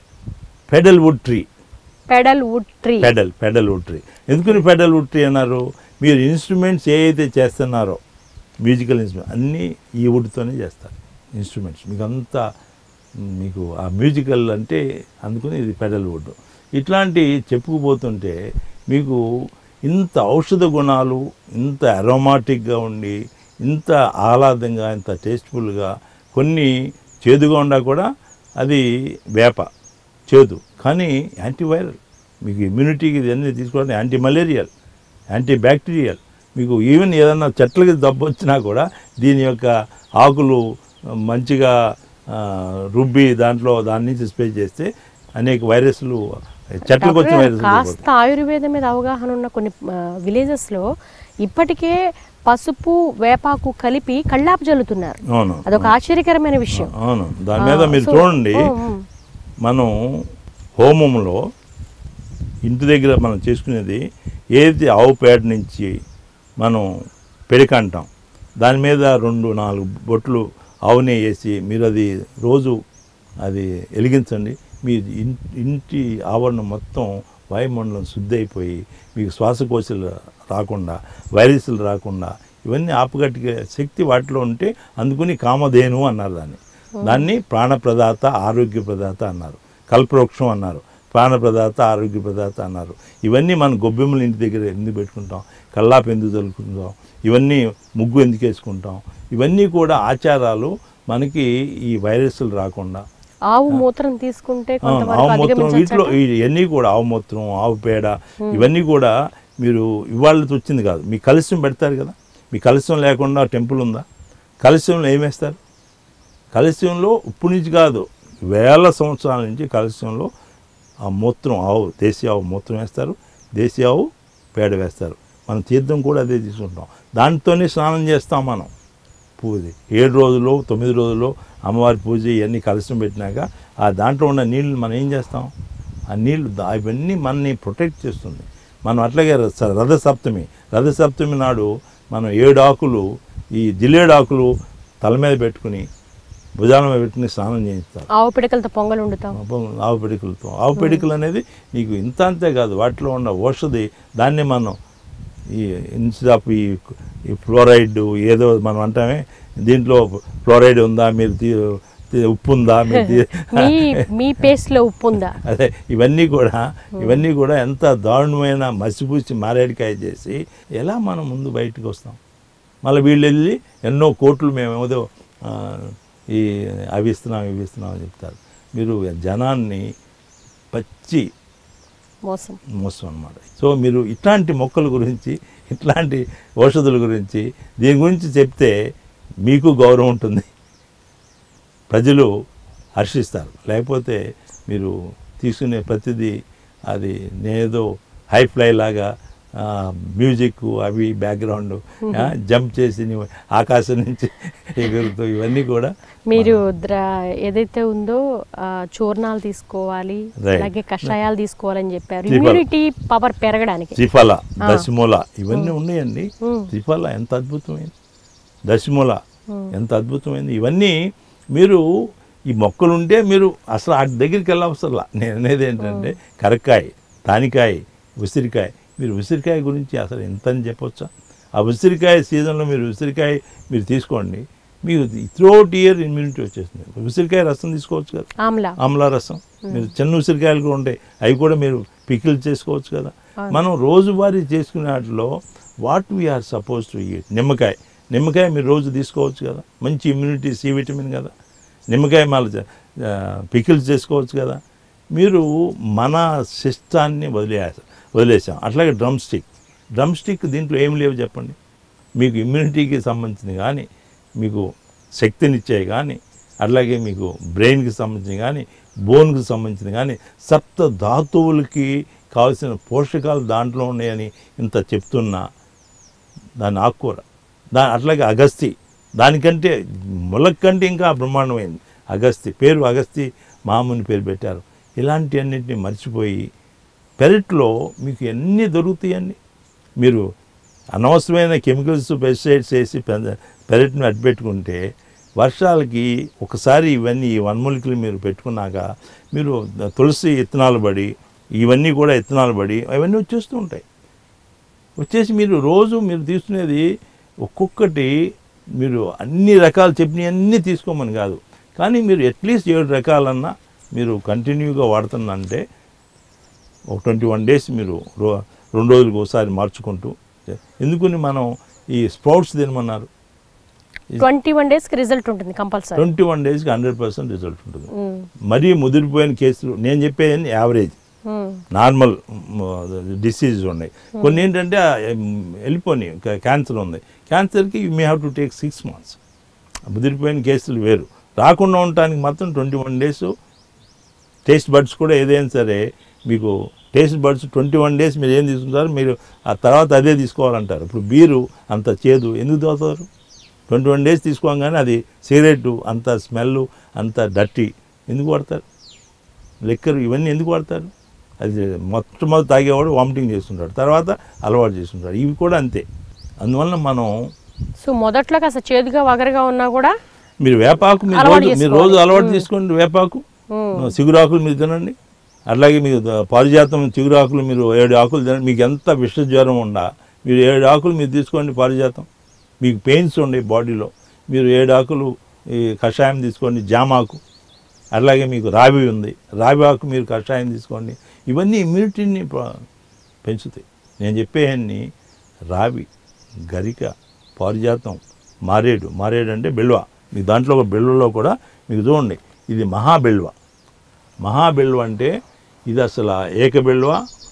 pedal wood tree pedal wood tree pedal pedal wood tree ఎందుకని పెడల్ వుడ్ ట్రీ అన్నారు మీరు ఇన్స్ట్రుమెంట్స్ ఏ అయితే చేస్తున్నారో మ్యూజికల్ ఇన్స్ట్రుమెంట్ అన్నీ ఈ వుడ్తోనే చేస్తారు ఇన్స్ట్రుమెంట్స్ మీకు అంతా మీకు ఆ మ్యూజికల్ అంటే అందుకని ఇది పెడల్ వుడ్ ఇట్లాంటి చెప్పుకుపోతుంటే మీకు ఇంత ఔషధ గుణాలు ఇంత అరోమాటిక్గా ఉండి ఇంత ఆహ్లాదంగా ఇంత టేస్ట్ఫుల్గా కొన్ని చేదుగా ఉన్నా కూడా అది వేప చేదు కానీ యాంటీవైరల్ మీకు ఇమ్యూనిటీకి ఇవన్నీ తీసుకోవడం యాంటీ మలేరియల్ యాంటీ బ్యాక్టీరియల్ మీకు ఈవెన్ ఏదన్నా చెట్లకి దెబ్బ వచ్చినా కూడా దీని యొక్క ఆకులు మంచిగా ఆ, రుబ్బి దాంట్లో దాని నుంచి స్ప్రే చేస్తే అనేక వైరస్లు చెట్లకు వచ్చిన డాక్టర్, వైరస్లు కాస్త ఆయుర్వేదం మీద అవగాహన ఉన్న కొన్ని విలేజెస్ లో ఇప్పటికే పసుపు వేపాకు కలిపి కళ్ళాపు జల్లుతున్నారు అవును అదొక ఆశ్చర్యకరమైన విషయం అవును దాని మీద ఆ, మీరు సో- చూడండి ఓ, ఓ. మనం హోమంలో ఇంటి దగ్గర మనం చేసుకునేది ఏది ఆవు పేడ నుంచి మనం పెడిక అంటాం దాని మీద రెండు నాలుగు బొట్లు ఆవు నెయ్యి వేసి మీరు అది రోజు అది వెలిగించండి మీ ఇన్- ఇంటి ఆవరణ మొత్తం వాయుమండలం శుద్ధి అయిపోయి మీకు శ్వాసకోశాలు రాకుండా వైరస్లు రాకుండా ఇవన్నీ ఆపుగట్టిగే శక్తి వాటిలో ఉంటే అందుకుని కామధేను అన్నారు దాన్ని దాన్ని ప్రాణప్రదాత ఆరోగ్య ప్రదాత అన్నారు కల్పవృక్షం అన్నారు ప్రాణప్రదాత ఆరోగ్య ప్రదాత అన్నారు ఇవన్నీ మన గొబ్బెమ్మల ఇంటి దగ్గర ఎందుకు పెట్టుకుంటాం కల్లాపు ఎందుకు చల్లుకుంటాం ఇవన్నీ ముగ్గు ఎందుకు వేసుకుంటాం ఇవన్నీ కూడా ఆచారాలు మనకి ఈ వైరస్లు రాకుండా ఆవు మూత్రం తీసుకుంటే అవును, కొంతవరకు ఆవు మూత్రం వీటిలో అధిగమించవచ్చు ఇవన్నీ కూడా ఆవు మూత్రం ఆవు పేడ ఇవన్నీ కూడా మీరు ఇవాళ వచ్చింది కాదు మీ కలుష్యం పెడతారు కదా మీ కలుష్యం లేకుండా టెంపుల్ ఉందా కలుష్యంలో ఏమేస్తారు కలుష్యంలో ఇప్పుడు నుంచి కాదు వేల సంవత్సరాల నుంచి కలుష్యంలో ఆ మూత్రం ఆవు దేశీ ఆవు మూత్రం వేస్తారు దేశీ ఆవు పేడ వేస్తారు మనం తీర్థం కూడా అదే తీసుకుంటాం దాంతోనే స్నానం చేస్తాం మనం పూజ ఏడు రోజులు తొమ్మిది రోజులు అమ్మవారి పూజ ఇవన్నీ కలసం పెట్టినాక ఆ దాంట్లో ఉన్న నీళ్ళు మనం ఏం చేస్తాం ఆ నీళ్ళు దా- అవన్నీ మనని ప్రొటెక్ట్ చేస్తుంది మనం అట్లాగే రథ రథసప్తమి రథసప్తమి నాడు మనం ఏడు ఆకులు ఈ జిల్లేడు ఆకులు తల మీద పెట్టుకుని భుజాల మీద పెట్టుకుని స్నానం చేయిస్తారు ఆవు పిడకలతో పొంగల్ వండుతాం పాపం ఆవు పిడికలతో ఆవు పిడికలు అనేది నీకు ఇంత అంతే కాదు వాటిలో ఉన్న ఔషధి దాన్ని మనం ఈ ఇన్స్టెడ్ ఆఫ్ ఈ ఈ ఫ్లోరైడ్ ఏదో మనం అంటామే దీంట్లో ఫ్లోరైడ్ ఉందా మీరు తీ- తీ- ఉప్పు ఉందా మీరు తీ- మీ మీ పేస్ట్ లో ఉప్పు ఉందా అదే ఇవన్నీ కూడా ఇవన్నీ కూడా ఎంత దారుణమైన మసిపూసి మారేడికాయ చేసి ఎలా మనం ముందు బయటకు వస్తాం మళ్ళీ వీళ్ళు వెళ్ళి ఎన్నో కోట్లు మేము ఏదో ఆ, ఈ అవి ఇస్తున్నాం ఇవి ఇస్తున్నాం అని చెప్తారు మీరు జనాన్ని పచ్చి మోసం మోసం అన్నమాట సో మీరు ఇట్లాంటి మొక్కల గురించి ఇట్లాంటి ఔషధుల గురించి దీని గురించి చెప్తే మీకు గౌరవం ఉంటుంది ప్రజలు హర్షిస్తారు లేకపోతే మీరు తీసుకునే ప్రతిదీ అది నేదో హై ఫ్లై లాగా ఆ, మ్యూజిక్ అవి బ్యాక్గ్రౌండ్ జంప్ చేసి నువ్వు ఆకాశం నుంచి ఎగురుతూ ఇవన్నీ కూడా మీరు ద్ర ఏదైతే ఉందో ఆ, చూర్ణాలు తీసుకోవాలి Right. అలాగే కషాయాలు తీసుకోవాలని చెప్పారు త్రిఫల. ఇమ్యూనిటీ పవర్ పెరగడానికి త్రిఫల ఆ. దశమూల ఇవన్నీ ఉన్నాయండి ఉమ్. త్రిఫల ఎంత అద్భుతమైంది దశమూల ఎంత అద్భుతమైంది ఇవన్నీ మీరు ఈ మొక్కలు ఉంటే మీరు అసలు వాటి దగ్గరికి వెళ్ళవసరంలా నేను అనేది ఏంటంటే కరక్కాయ తానికాయ ఉసిరికాయ మీరు ఉసిరికాయ గురించి అసలు ఎంత అని చెప్పొచ్చా ఆ ఉసిరికాయ సీజన్లో మీరు ఉసిరికాయ మీరు తీసుకోండి మీకు త్రూఅవుట్ ఇయర్ ఇమ్యూనిటీ వచ్చేస్తుంది ఉసిరికాయ రసం తీసుకోవచ్చు కదా ఆమ్లా ఆమ్లా రసం మీరు చిన్న ఉసిరికాయలు కూడా ఉంటాయి అవి కూడా మీరు పికిల్ చేసుకోవచ్చు కదా అవును. మనం రోజువారీ చేసుకునే వాటిలో what we are suppose to eat నిమ్మకాయ నిమ్మకాయ మీరు రోజు తీసుకోవచ్చు కదా మంచి ఇమ్యూనిటీ సి విటమిన్ కదా నిమ్మకాయ మళ్ళీ పికిల్స్ చేసుకోవచ్చు కదా మీరు మన సిస్టాన్ని వదిలే వదిలేసాం అట్లాగే డ్రమ్ స్టిక్ డ్రమ్ స్టిక్ దీంట్లో ఏం లేవు చెప్పండి మీకు ఇమ్యూనిటీకి సంబంధించింది కానీ మీకు శక్తినిచ్చాయి కానీ అట్లాగే మీకు బ్రెయిన్కి సంబంధించింది కానీ బోన్కి సంబంధించింది కానీ సప్త ధాతువులకి కావాల్సిన పోషకాలు దాంట్లో ఉన్నాయని ఇంత చెప్తున్నా దాని ఆకుకూర దా అట్లాగే అగస్తి దానికంటే ములక్ కంటే ఇంకా బ్రహ్మాండమైంది అగస్తి పేరు అగస్తి మామూని పేరు పెట్టారు ఇలాంటివన్నింటినీ మర్చిపోయి పెరట్లో మీకు ఎన్ని దొరుకుతాయండి మీరు అనవసరమైన కెమికల్స్ పెస్టిసైడ్స్ వేసి పె- పెరట్ని అడ్డుపెట్టుకుంటే వర్షాలకి ఒకసారి ఇవన్నీ ఈ వన్మూలికలు మీరు పెట్టుకున్నాక మీరు తులసి ఇత్తనాలు పడి ఇవన్నీ కూడా ఇత్తనాలు పడి అవన్నీ వచ్చేస్తూ ఉంటాయి వచ్చేసి మీరు రోజు మీరు తీసుకునేది ఒక్కొక్కటి మీరు అన్ని రకాలు చెప్పినవి అన్నీ తీసుకోమని కాదు కానీ మీరు అట్లీస్ట్ ఏడు రకాలన్నా మీరు కంటిన్యూగా వాడుతున్నారంటే ఒక ట్వంటీ వన్ డేస్ మీరు రో రెండు రోజులకు ఒకసారి మార్చుకుంటూ ఎందుకని మనం ఈ స్ప్రౌట్స్ తినమన్నారు ట్వంటీ వన్ డేస్కి రిజల్ట్ ఉంటుంది కంపల్సరీ ట్వంటీ వన్ డేస్కి హండ్రెడ్ పర్సెంట్ రిజల్ట్ ఉంటుంది మరీ ముదిరిపోయిన కేసులు నేను చెప్పేది యావరేజ్ నార్మల్ డిసీజ్ ఉన్నాయి కొన్ని ఏంటంటే ఆ, ఎం, వెళ్ళిపోయి క్యాన్సర్ ఉంది క్యాన్సర్కి you may have to take six months ముదిరిపోయిన కేసులు వేరు రాకుండా ఉండటానికి మాత్రం twenty one days taste buds కూడా ఏదైనా సరే మీకు taste buds twenty one days మీరు ఏం తీసుకుంటారు మీరు ఆ తర్వాత అదే తీసుకోవాలంటారు ఇప్పుడు బీరు అంత చేదు ఎందుకు తాగుతారు ట్వంటీ వన్ డేస్ తీసుకోగానే అది సిగరెట్ అంత స్మెల్ అంత డర్టీ ఎందుకు వాడతారు లెక్కరు ఇవన్నీ ఎందుకు వాడతారు అది మొట్టమొదటి తాగేవాడు వామిటింగ్ చేస్తుంటాడు తర్వాత అలవాటు చేస్తుంటాడు ఇవి కూడా అంతే అందువల్ల మనం సో మొదట్లో కాస్త చేదుగా వగరగా ఉన్నా కూడా మీరు వేపాకు మీరు అలవాటు రోజు మీరు రోజు అలవాటు తీసుకోండి వేపాకు మ్మ్. చిగురాకులు మీరు తినండి అట్లాగే మీకు ద- పారిజాతం చిగురాకులు మీరు ఏడు ఆకులు తినండి మీకు ఎంత విష జ్వరం ఉండా మీరు ఏడు ఆకులు మీరు తీసుకోండి పారిజాతం మీకు పెయిన్స్ ఉండే బాడీలో మీరు ఏడు ఆకులు ఈ కషాయం తీసుకోండి జామాకు అట్లాగే మీకు రావి ఉంది రావి ఆకు మీరు కషాయం తీసుకోండి ఇవన్నీ ఇమ్యూనిటీని ప- పెంచుతాయి నేను చెప్పేవన్నీ రావి గరిక పారిజాతం మారేడు మారేడు అంటే బెల్వ మీకు దాంట్లో ఒక బెల్వలో కూడా మీకు చూడండి ఇది మహాబెల్వ మహాబెల్వ అంటే ఇది అసలు ఏకబెల్వ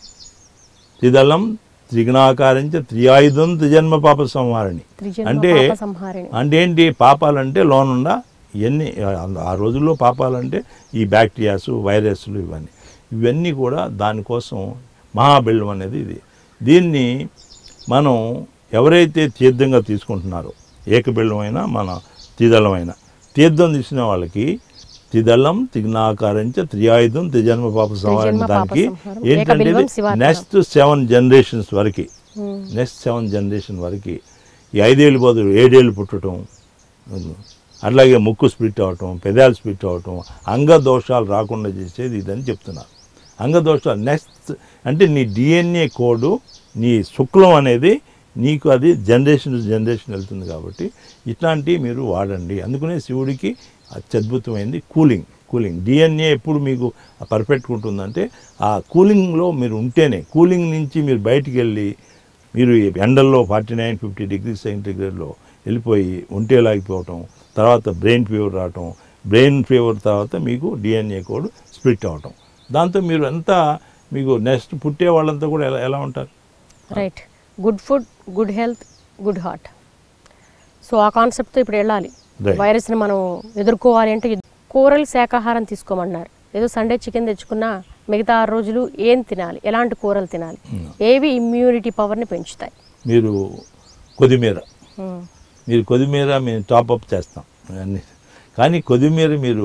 త్రిదళం త్రిగుణాకారించ త్రియాయుధం త్రిజన్మ పాప సంహారిణి త్రిజన్మ అంటే పాప సంహారిణి. అంటే ఏంటి పాపాలంటే లోనుండా ఇవన్నీ ఆ- ఆ రోజుల్లో పాపాలంటే ఈ బ్యాక్టీరియాస్ వైరస్లు ఇవన్నీ ఇవన్నీ కూడా దానికోసం మహాబెల్లం అనేది ఇది దీన్ని మనం ఎవరైతే తీర్థంగా తీసుకుంటున్నారో ఏకబెల్లమైనా మన త్రిదళమైనా తీర్థం తీసుకునే వాళ్ళకి త్రిదళం తిగ్నాకారంచ త్రియాయుధం త్రిజన్మ పాప సంహారం త్రిజన్మ పాప దానికి సంహారం. ఏంటంటే ఏకబిల్వం శివార్పణం. నెక్స్ట్ సెవెన్ జనరేషన్స్ వరకు మ్మ్. నెక్స్ట్ సెవెన్ జనరేషన్ వరకు ఈ ఐదేళ్ళు బదులు ఏడేళ్ళు పుట్టడం అట్లాగే ముక్కు స్ప్లిట్ అవటం పెదాలు స్ప్లిట్ అవటం అంగ దోషాలు రాకుండా చేసేది ఇదని చెప్తున్నారు అంగ దోషాలు నెక్స్ట్ అంటే నీ డిఎన్ఏ కోడ్ నీ శుక్లం అనేది నీకు అది జనరేషన్ టు జనరేషన్ వెళ్తుంది కాబట్టి ఇట్లాంటివి మీరు వాడండి అందుకనే శివుడికి అత్యద్భుతమైంది కూలింగ్ కూలింగ్ డిఎన్ఏ ఎప్పుడు మీకు పర్ఫెక్ట్గా ఉంటుందంటే ఆ కూలింగ్లో మీరు ఉంటేనే కూలింగ్ నుంచి మీరు బయటికి వెళ్ళి మీరు ఈ ఎండల్లో ఫార్టీ నైన్ ఫిఫ్టీ డిగ్రీ సెంటిగ్రేడ్లో వెళ్ళిపోయి ఒంటేలాగిపోవటం తర్వాత బ్రెయిన్ ఫీవర్ రావటం బ్రెయిన్ ఫీవర్ తర్వాత మీకు డిఎన్ఏ కోడ్ స్ప్లిట్ అవటం దాంతో మీరు అంతా మీకు నెక్స్ట్ పుట్టే వాళ్ళంతా కూడా ఎలా ఎలా ఉంటారు right good food good health good heart so ఆ కాన్సెప్ట్తో ఇప్పుడు వెళ్ళాలి Right. వైరస్ని మనం ఎదుర్కోవాలి అంటే ఇది- కూరలు శాకాహారం తీసుకోమన్నారు ఏదో సండే చికెన్ తెచ్చుకున్నా మిగతా ఆరు రోజులు ఏం తినాలి ఎలాంటి కూరలు తినాలి ఏవి ఇమ్యూనిటీ పవర్ని పెంచుతాయి మీరు కొద్దిమీర మ్మ్. మీరు కొద్దిమీర మేము టాపప్ చేస్తాం అన్నీ కానీ కొద్దిమీర మీరు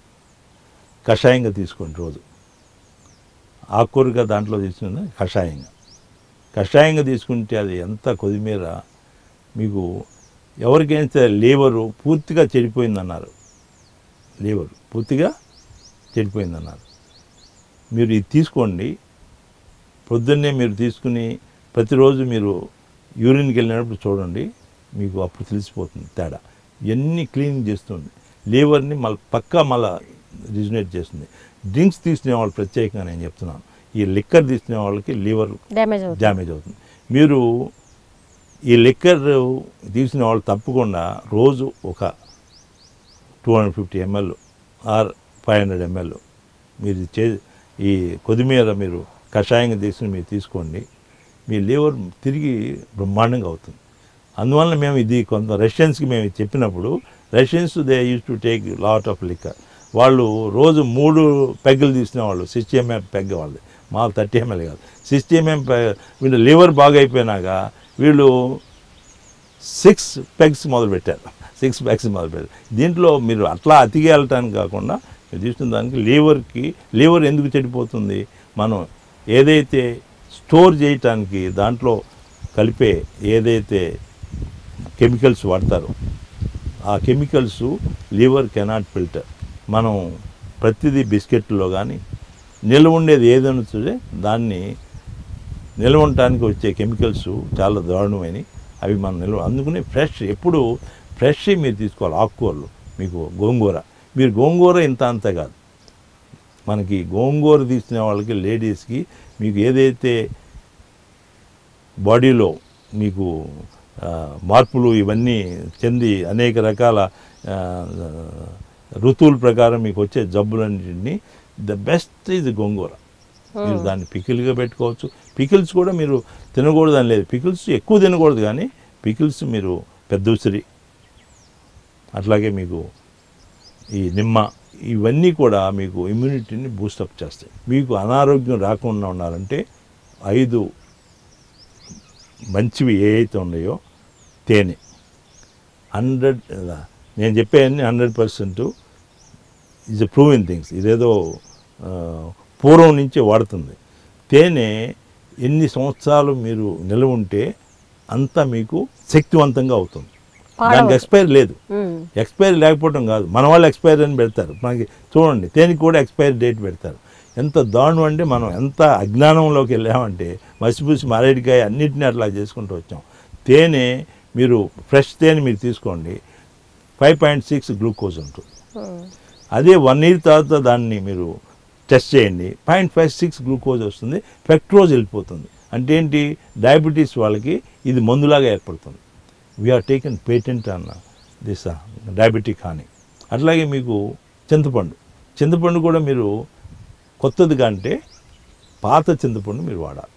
కషాయంగా తీసుకోండి రోజు ఆకుకూరగా దాంట్లో తీసుకున్న కషాయంగా కషాయంగా తీసుకుంటే అది ఎంత కొద్దిమీర మీకు ఎవరికైనా సరే లీవరు పూర్తిగా చెడిపోయిందన్నారు లీవర్ పూర్తిగా చెడిపోయిందన్నారు మీరు ఇది తీసుకోండి పొద్దున్నే మీరు తీసుకుని ప్రతిరోజు మీరు యూరిన్కి వెళ్ళినప్పుడు చూడండి మీకు అప్పుడు తెలిసిపోతుంది తేడా ఇవన్నీ క్లీనింగ్ చేస్తుంది లీవర్ని మళ్ళీ పక్కా మళ్ళీ రిజనేట్ చేస్తుంది డ్రింక్స్ తీసుకునే వాళ్ళు ప్రత్యేకంగా నేను చెప్తున్నాను ఈ లిక్కర్ తీసుకునే వాళ్ళకి లీవర్ డ్యామేజ్ అవుతుంది డ్యామేజ్ అవుతుంది మీరు ఈ లిక్కర్ తీసిన వాళ్ళు తప్పకుండా రోజు ఒక two hundred fifty ML or five hundred ML మీరు చే ఈ కొద్దిమీర మీరు కషాయంగా తీసుకుని మీరు తీసుకోండి మీ లివర్ తిరిగి బ్రహ్మాండంగా అవుతుంది అందువల్ల మేము ఇది కొంత రష్యన్స్కి మేము ఇది చెప్పినప్పుడు Russians they use to take lot of liquor వాళ్ళు రోజు మూడు పెగ్గులు తీసిన వాళ్ళు సిక్స్టీ ఎంఎం పెగ్ వాళ్ళది మా థర్టీ ఎంఎల్ కాదు సిక్స్టీ ఎంఎం వీళ్ళు లివర్ బాగా అయిపోయినాక వీళ్ళు సిక్స్ పెగ్స్ మొదలుపెట్టారు సిక్స్ పెగ్స్ మొదలుపెట్టారు దీంట్లో మీరు అట్లా అతిగా వెళ్ళటానికి కాకుండా మీరు చూసిన దానికి లీవర్కి లీవర్ ఎందుకు చెడిపోతుంది మనం ఏదైతే స్టోర్ చేయటానికి దాంట్లో కలిపే ఏదైతే కెమికల్స్ వాడతారో ఆ కెమికల్స్ లివర్ కెనాట్ ఫిల్టర్ మనం ప్రతిదీ బిస్కెట్లో కానీ నిల్వ ఉండేది ఏదైనా చూస్తే దాన్ని నిల్వ ఉండటానికి వచ్చే కెమికల్స్ చాలా దారుణమైనవి అవి మనం నిల్వ అందుకని ఫ్రెష్ ఎప్పుడు ఫ్రెష్ మీరు తీసుకోవాలి ఆకుకూరలు మీకు గోంగూర మీరు గోంగూర ఇంత అంత కాదు మనకి గోంగూర తీసుకునే వాళ్ళకి లేడీస్కి మీకు ఏదైతే బాడీలో మీకు ఆ, మార్పులు ఇవన్నీ చెంది అనేక రకాల ఆ, ఋతువుల ప్రకారం మీకు వచ్చే జబ్బులన్నింటినీ ద బెస్ట్ ఈజ్ గోంగూర మీరు దాన్ని పికిల్గా పెట్టుకోవచ్చు పికిల్స్ కూడా మీరు తినకూడదు అని లేదు పికిల్స్ ఎక్కువ తినకూడదు కానీ పికిల్స్ మీరు పెద్ద ఉసిరి అట్లాగే మీకు ఈ నిమ్మ ఇవన్నీ కూడా మీకు ఇమ్యూనిటీని బూస్టప్ చేస్తాయి మీకు అనారోగ్యం రాకుండా ఉండాలంటే ఐదు మంచివి ఏ అయితే ఉన్నాయో తేనె హండ్రెడ్ నేను చెప్పేవన్నీ hundred percent is proven things ఇదేదో ఆ, పూర్వం నుంచే వాడుతుంది తేనె ఎన్ని సంవత్సరాలు మీరు నిలవ ఉంటే అంత మీకు శక్తివంతంగా అవుతుంది దానికి పాడవదు. ఎక్స్పైర్ లేదు ఉమ్. ఎక్స్పైరీ లేకపోవడం కాదు మన వాళ్ళు ఎక్స్పైరీ అని పెడతారు మనకి చూడండి దేనికి కూడా ఎక్స్పైరీ డేట్ పెడతారు ఎంత దారుణం అంటే మనం ఎంత అజ్ఞానంలోకి వెళ్ళామంటే మసిపూసి మారేడికాయ అన్నిటిని అట్లా చేసుకుంటూ వచ్చాం తేనె మీరు ఫ్రెష్ తేనె మీరు తీసుకోండి ఫైవ్ పాయింట్ సిక్స్ గ్లూకోజ్ ఉంటుంది ఉమ్. అదే వన్ ఇయర్ తర్వాత దాన్ని మీరు టెస్ట్ చేయండి పాయింట్ ఫైవ్ సిక్స్ గ్లూకోజ్ వస్తుంది పెక్ట్రోజ్ వెళ్ళిపోతుంది అంటే ఏంటి డయాబెటీస్ వాళ్ళకి ఇది మందులాగా ఏర్పడుతుంది వీఆర్ టేకెన్ పేటెంట్ అన్న దిస్ డయాబెటిక్ హాని అట్లాగే మీకు చింతపండు చింతపండు కూడా మీరు కొత్తది కంటే పాత చింతపండు మీరు వాడాలి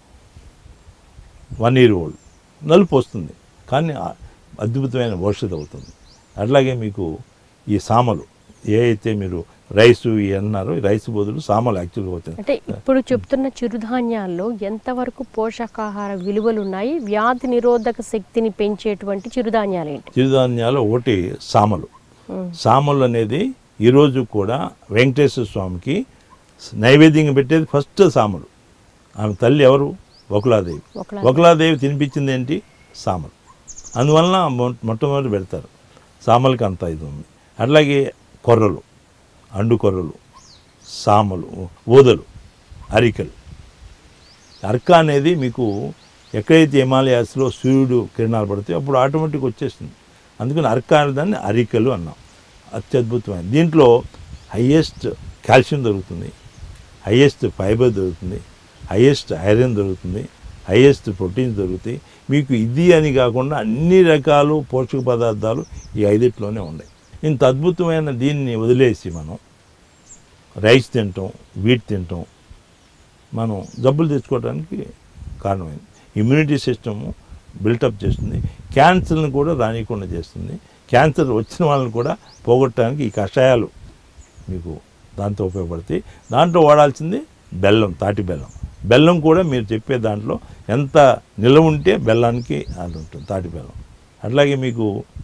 వన్ ఇయర్ ఓల్డ్ నలుపు వస్తుంది కానీ ఆ- అద్భుతమైన భవిష్యత్తు అవుతుంది అట్లాగే మీకు ఈ సామలు ఏ అయితే మీరు రైస్ ఇవి అన్నారో ఈ రైస్ బదులు సామలు యాక్చువల్గా అవుతుంది అంటే ఇప్పుడు చెప్తున్న చిరుధాన్యాల్లో ఎంతవరకు పోషకాహార విలువలు ఉన్నాయి వ్యాధి నిరోధక శక్తిని పెంచేటువంటి చిరుధాన్యాలు ఏంటి చిరుధాన్యాలు ఒకటి సామలు ఉమ్. సామలు అనేది ఈరోజు కూడా వెంకటేశ్వర స్వామికి నైవేద్యంగా పెట్టేది ఫస్ట్ సామలు ఆమె తల్లి ఎవరు వకులాదేవి ఒకలా వకులాదేవి తినిపించింది ఏంటి సామలు అందువలన మొ- మొట్టమొదటి పెడతారు సామలకి అంత ఇది ఉంది అట్లాగే కొర్రలు అండు కొర్రలు సామలు ఊదలు అరికలు అర్క అనేది మీకు ఎక్కడైతే హిమాలయాస్లో సూర్యుడు కిరణాలు పడితే అప్పుడు ఆటోమేటిక్ వచ్చేస్తుంది అందుకని అర్క అనే దాన్ని అరికలు అన్నాం అత్యద్భుతమైన దీంట్లో హయ్యెస్ట్ కాల్షియం దొరుకుతుంది హయ్యెస్ట్ ఫైబర్ దొరుకుతుంది హయ్యెస్ట్ ఐరన్ దొరుకుతుంది హయ్యెస్ట్ ప్రోటీన్స్ దొరుకుతాయి మీకు ఇది అని కాకుండా అన్ని రకాలు పోషక పదార్థాలు ఈ ఐదిట్లోనే ఉన్నాయి ఇంత అద్భుతమైన దీన్ని వదిలేసి మనం రైస్ తింటాం వీట్ తింటాం మనం జబ్బులు తెచ్చుకోవడానికి కారణమైంది ఇమ్యూనిటీ సిస్టము బిల్టప్ చేస్తుంది క్యాన్సర్ని కూడా రానియకుండా చేస్తుంది క్యాన్సర్ వచ్చిన వాళ్ళని కూడా పోగొట్టడానికి ఈ కషాయాలు మీకు దాంతో ఉపయోగపడతాయి దాంట్లో వాడాల్సింది బెల్లం తాటి బెల్లం బెల్లం కూడా మీరు చెప్పే దాంట్లో ఎంత నిల్వ ఉంటే బెల్లానికి అది ఉంటుంది తాటి బెల్లం అట్లాగే మీకు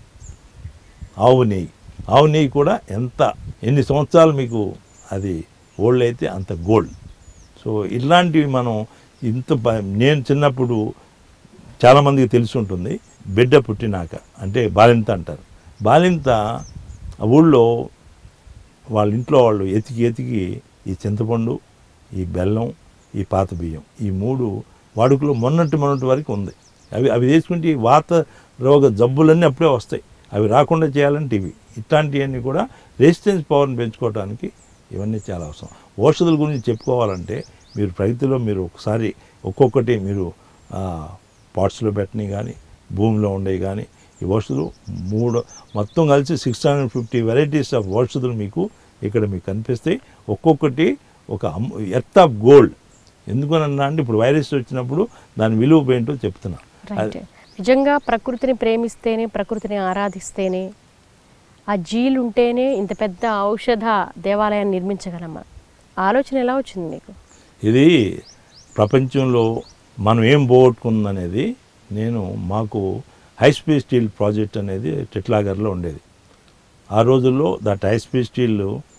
ఆవు నెయ్యి ఆవు నెయ్యి కూడా ఎంత ఎన్ని సంవత్సరాలు మీకు అది ఓల్డ్ అయితే అంత గోల్డ్ సో ఇలాంటివి మనం ఇంత ప- నేను చిన్నప్పుడు చాలామందికి తెలిసి ఉంటుంది బిడ్డ పుట్టినాక అంటే బాలింత అంటారు బాలింత ఆ ఊళ్ళో వాళ్ళ ఇంట్లో వాళ్ళు ఎతికి ఎతికి ఈ చింతపండు ఈ బెల్లం ఈ పాత బియ్యం ఈ మూడు వాడుకలో మొన్నటి మొన్నటి వరకు ఉంది అవి అవి తీసుకుంటే ఈ వాత రోగ జబ్బులన్నీ అప్పుడే వస్తాయి అవి రాకుండా చేయాలంటే ఇవి ఇట్లాంటివన్నీ కూడా రెసిస్టెన్స్ పవర్ని పెంచుకోవడానికి ఇవన్నీ చాలా అవసరం ఔషధుల గురించి చెప్పుకోవాలంటే మీరు ప్రగతిలో మీరు ఒకసారి ఒక్కొక్కటి మీరు పాట్స్లో పెట్టని కానీ భూమిలో ఉండేవి కానీ ఈ ఔషధులు మూడు మొత్తం కలిసి six hundred fifty varieties of ఔషధులు మీకు ఇక్కడ మీకు కనిపిస్తాయి ఒక్కొక్కటి ఒక ఎర్త్ ఆఫ్ గోల్డ్ ఎందుకనన్నా అంటే ఇప్పుడు వైరస్ వచ్చినప్పుడు దాని విలువ ఏంటో చెప్తున్నా రైట్ నిజంగా ప్రకృతిని ప్రేమిస్తేనే ప్రకృతిని ఆరాధిస్తేనే ఆ జీలు ఉంటేనే ఇంత పెద్ద ఔషధ దేవాలయాన్ని నిర్మించగలమా ఆలోచన ఎలా వచ్చింది మీకు ఇది ప్రపంచంలో మనం ఏం పోగొట్టుకుందనేది నేను మాకు హై స్పీడ్ స్టీల్ ప్రాజెక్ట్ అనేది టిట్లాగర్లో ఉండేది ఆ రోజుల్లో that high speed steel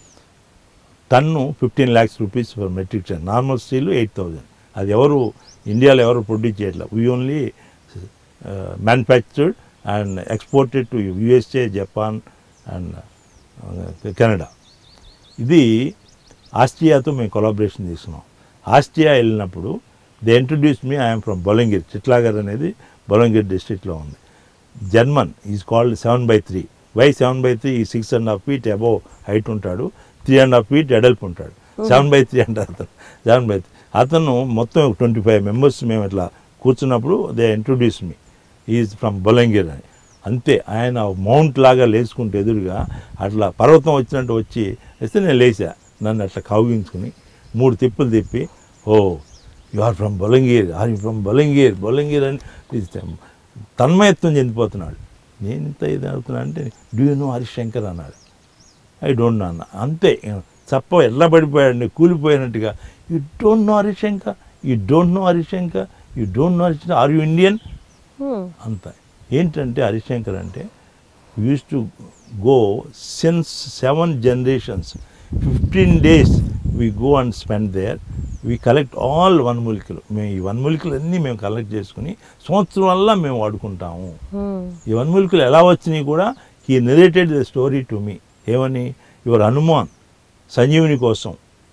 ton fifteen lakhs rupees for metric ton normal steel eight thousand అది ఎవరు ఇండియాలో ఎవరు ప్రొడ్యూస్ చేయట్లేదు we only manufactured and exported to USA Japan and Canada ఇది ఆస్ట్రియాతో మేము కొలాబరేషన్ తీసుకున్నాం ఆస్ట్రియా వెళ్ళినప్పుడు they introduce me I'm from Bolangir Titlagarh అనేది బొలంగిర్ డిస్ట్రిక్ట్లో ఉంది German is called seven by three why seven by three ఈ six and half feet above height ఉంటాడు త్రీ అండ్ హాఫ్ ఫీట్ ఎడల్పు ఉంటాడు సెవెన్ బై త్రీ అంటారు అతను సెవెన్ బై త్రీ అతను మొత్తం ట్వంటీ ఫైవ్ మెంబర్స్ మేము ఇట్లా కూర్చున్నప్పుడు they introduce me is from Bolangir అని అంతే ఆయన మౌంట్ లాగా లేచుకుంటూ ఎదురుగా అట్లా పర్వతం వచ్చినట్టు వచ్చి వస్తే నేను లేచా నన్ను అట్లా కౌగించుకుని మూడు తిప్పులు తిప్పి oh you are from Bolangir are you from Bolangir Bolangir అని తన్మయత్వం చెందిపోతున్నాడు నేను ఇంత ఇది అవుతున్నా అంటే డూ యూ నో హరిశంకర్ అన్నాడు ఐ డోంట్ నో అన్న అంతే చప్ప ఎట్లా పడిపోయాడు కూలిపోయినట్టుగా you don't know Harishankar you don't know Harishankar you don't know Harishankar are you Indian hmm. అంత ఏంటంటే హరిశంకర్ అంటే use to go since seven generations fifteen days we go and spend there we collect all one మూలికలు మేము ఈ వన్ మూలికలు అన్నీ మేము collect చేసుకుని సంవత్సరం వల్ల మేము వాడుకుంటాము హ్మ్. ఈ వన్ మూలికలు ఎలా వచ్చినాయి కూడా he narrated the story to me ఏమని యువర్ హనుమాన్ సంజీవుని కోసం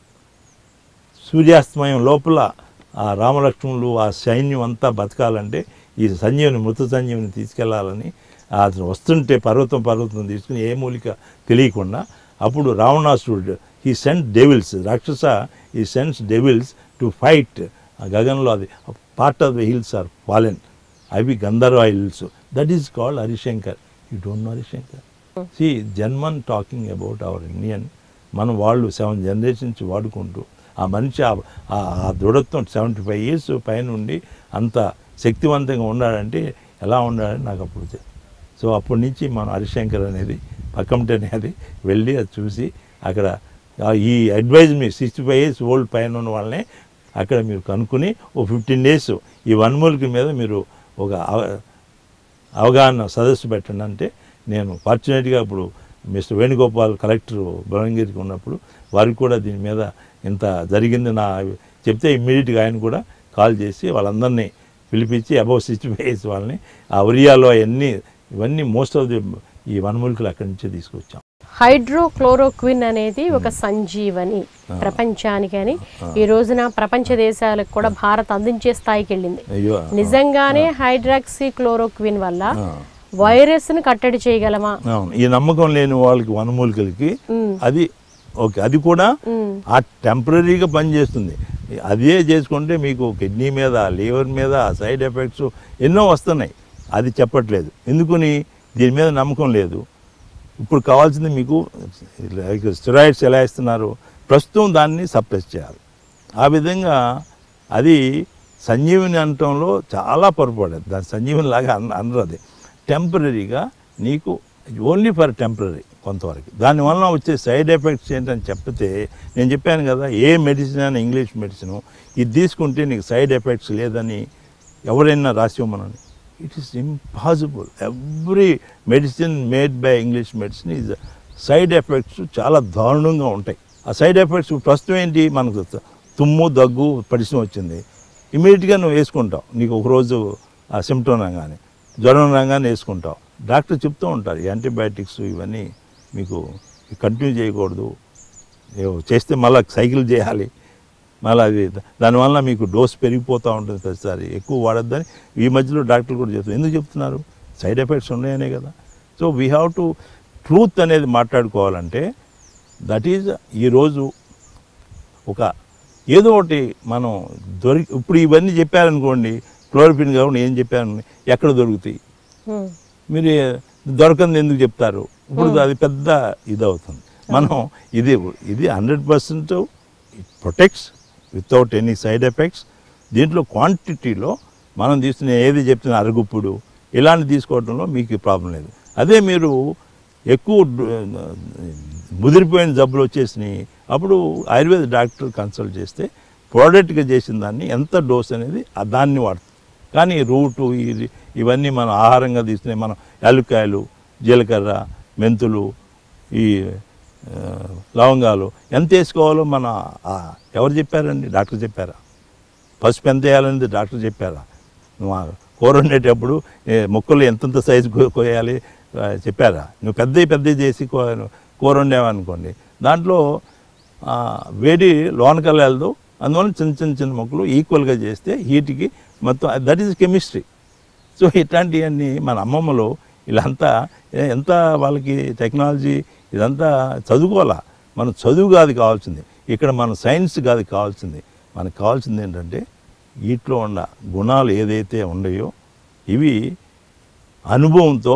సూర్యాస్తమయం లోపల ఆ రామలక్ష్మణులు ఆ సైన్యం అంతా బతకాలంటే ఈ సంజీవుని మృత సంజీవుని తీసుకెళ్లాలని అతను వస్తుంటే పర్వతం పర్వతం తీసుకుని ఏ మూలిక తెలియకుండా అప్పుడు రావణాసురుడు హీ సెంట్ డెవిల్స్ రాక్షస ఈ సెంట్స్ డెవిల్స్ టు ఫైట్ ఆ గగన్లో అది part of the hills are fallen అవి Gandharva hills that is called Harishankar you don't know Harishankar see German talking about our Indian మనం వాళ్ళు సెవెన్ జనరేషన్స్ వాడుకుంటూ ఆ మనిషి ఆ- ఆ ఆ దృఢత్వం సెవెంటీ ఫైవ్ ఇయర్స్ పైన ఉండి అంత శక్తివంతంగా ఉన్నాడంటే ఎలా ఉన్నాడని నాకు అప్పుడు తె- సో అప్పటి నుంచి మనం హరిశంకర్ అనేది పక్కంటి అనేది వెళ్ళి అది చూసి అక్కడ ఆ ఈ advise me sixty five years old పైన ఉన్న వాళ్ళని అక్కడ మీరు కనుక్కుని ఓ ఫిఫ్టీన్ డేస్ ఈ వన్ మూలిక మీద మీరు ఒక అవ- అవగాహన సదస్సు పెట్టండి అంటే నేను ఫార్చునేట్గా ఇప్పుడు మిస్టర్ వేణుగోపాల్ కలెక్టర్ బలంగిరికి ఉన్నప్పుడు వారికి కూడా దీని మీద ఇంత జరిగింది నా చెప్తే ఇమ్మీడియట్గా ఆయన కూడా కాల్ చేసి వాళ్ళందరినీ పిలిపించి అబౌవ్ సిక్స్టీ ఫైవ్ వాళ్ళని ఆ ఒరియాలో అవన్నీ ఇవన్నీ మోస్ట్ ఆఫ్ ది ఈ వనమూలికలు అక్కడి నుంచే తీసుకొచ్చాం హైడ్రోక్లోరోక్విన్ అనేది ఒక సంజీవని ప్రపంచానికి అని ఈ రోజున ప్రపంచ దేశాలకు కూడా భారత్ అందించే స్థాయికి వెళ్ళింది అయ్యో నిజంగానే హైడ్రాక్సీ క్లోరోక్విన్ వల్ల ఆ. వైరస్ ను కట్టడి చేయగలమా అవును ఈ నమ్మకం లేని వాళ్ళకి వనమూలికలకి మ్. అది ఓకే అది కూడా మ్. ఆ టెంపరీగా పనిచేస్తుంది అదే చేసుకుంటే మీకు కిడ్నీ మీద లివర్ మీద సైడ్ ఎఫెక్ట్స్ ఎన్నో వస్తున్నాయి అది చెప్పట్లేదు ఎందుకని దీని మీద నమ్మకం లేదు ఇప్పుడు కావాల్సింది మీకు లైక్ స్టెరాయిడ్స్ ఎలా ఇస్తున్నారు ప్రస్తుతం దాన్ని సప్రెస్ చేయాలి ఆ విధంగా అది సంజీవిని అనటంలో చాలా పొరపాటు దాని సంజీవిని లాగా అన అనరు అది టెంపరీగా నీకు ఓన్లీ ఫర్ టెంపరీ కొంతవరకు దానివల్ల వచ్చే సైడ్ ఎఫెక్ట్స్ ఏంటని చెప్తే నేను చెప్పాను కదా ఏ మెడిసిన్ అయినా ఇంగ్లీష్ మెడిసిన్ ఇది తీసుకుంటే నీకు సైడ్ ఎఫెక్ట్స్ లేదని ఎవరైనా రాసి ఇవ్వమనండి it is impossible every medicine made by English medicine is side effects చాలా దారుణంగా ఉంటాయి ఆ సైడ్ ఎఫెక్ట్స్ ప్రస్తుతం ఏంటి మనకు తుమ్ము దగ్గు పరిశ్రమ వచ్చింది ఇమీడియట్గా నువ్వు వేసుకుంటావు నీకు ఒకరోజు ఆ సిమ్టమ్ రాగానే జ్వరం రాగానే వేసుకుంటావు డాక్టర్ చెప్తూ ఉంటారు ఈ యాంటీబయాటిక్స్ ఇవన్నీ మీకు కంటిన్యూ చేయకూడదు ఏవో చేస్తే మళ్ళీ సైకిల్ చేయాలి మళ్ళీ అది దానివల్ల మీకు డోస్ పెరిగిపోతూ ఉంటుంది ప్రతిసారి ఎక్కువ వాడొద్దని ఈ మధ్యలో డాక్టర్లు కూడా చెప్తారు ఎందుకు చెప్తున్నారు సైడ్ ఎఫెక్ట్స్ ఉన్నాయనే కదా so we have to truth అనేది మాట్లాడుకోవాలంటే దట్ ఈజ్ ఈరోజు ఒక ఏదో ఒకటి మనం దొరికి ఇప్పుడు ఇవన్నీ చెప్పారనుకోండి క్లోరోఫిన్ కాకుండా ఏం చెప్పాను ఎక్కడ దొరుకుతాయి ఉమ్, మీరు దొరకంది ఎందుకు చెప్తారు ఇప్పుడు అది పెద్ద ఇది అవుతుంది మనం ఇది ఇది hundred percent protects without any side effects దీంట్లో క్వాంటిటీలో మనం తీసుకునే ఏది చెప్తున్న అరుగుప్పుడు ఇలాంటి తీసుకోవడంలో మీకు ప్రాబ్లం లేదు అదే మీరు ఎక్కువ డు- ముదిరిపోయిన జబ్బులు వచ్చేసినాయి అప్పుడు ఆయుర్వేద డాక్టర్ కన్సల్ట్ చేస్తే ప్రోడక్ట్గా చేసిన దాన్ని ఎంత డోస్ అనేది ఆ దాన్ని వాడుతుంది కానీ రూటు ఇది ఇవన్నీ మనం ఆహారంగా తీసుకునే మనం యాలుక్కాయలు జీలకర్ర మెంతులు ఈ ఆ, లవంగాలు ఎంత వేసుకోవాలో మన ఆ, ఎవరు చెప్పారండి డాక్టర్ చెప్పారా పసుపు ఎంత వేయాలనేది డాక్టర్ చెప్పారా నువ్వు ఆ కూర వండేటప్పుడు ఏ, ముక్కలు ఎంతెంత సైజు కో- కోయాలి ఆ, చెప్పారా నువ్వు పెద్దవి పెద్దవి చేసి కూ- కూర వండావనుకోండి దాంట్లో ఆ, వేడి లోనకల్లా వెళ్దు అందువల్ల చిన్న చిన్న చిన్న ముక్కలు ఈక్వల్గా చేస్తే హీట్కి మొత్తం దట్ ఈస్ కెమిస్ట్రీ సో ఇట్లాంటివన్నీ మన అమ్మమ్మలు వీళ్ళంతా ఏ- ఎంత వాళ్ళకి టెక్నాలజీ ఇదంతా చదువుకోవాలా మనం చదువు కాదు కావాల్సింది ఇక్కడ మన సైన్స్ కాదు కావాల్సింది మనకు కావాల్సింది ఏంటంటే వీటిలో ఉన్న గుణాలు ఏదైతే ఉన్నాయో ఇవి అనుభవంతో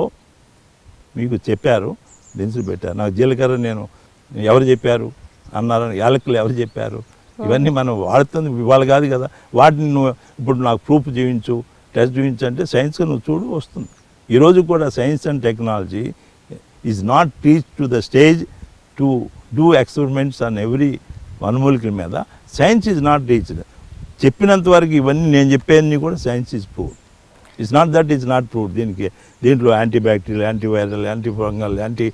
మీకు చెప్పారు దినుసులు పెట్టారు నాకు జీలకర్ర నేను ఎవరు చెప్పారు అన్నారు యాలకులు ఎవరు చెప్పారు ఇవన్నీ మనం వాడుతుంది ఇవాళ కాదు కదా వాటిని నువ్వు ఇప్పుడు నాకు ప్రూఫ్ చూపించు టెస్ట్ చూపించు అంటే సైన్స్గా నువ్వు చూడు వస్తుంది ఈరోజు కూడా science and technology is not teach to the stage to do experiments on every వనమూలికల మీద సైన్స్ ఈజ్ నాట్ టీచ్డ్ చెప్పినంత వరకు ఇవన్నీ నేను చెప్పేవన్నీ కూడా science is prove it's not that is not prove దీనికి దీంట్లో anti bacterial anti viral anti fungal anti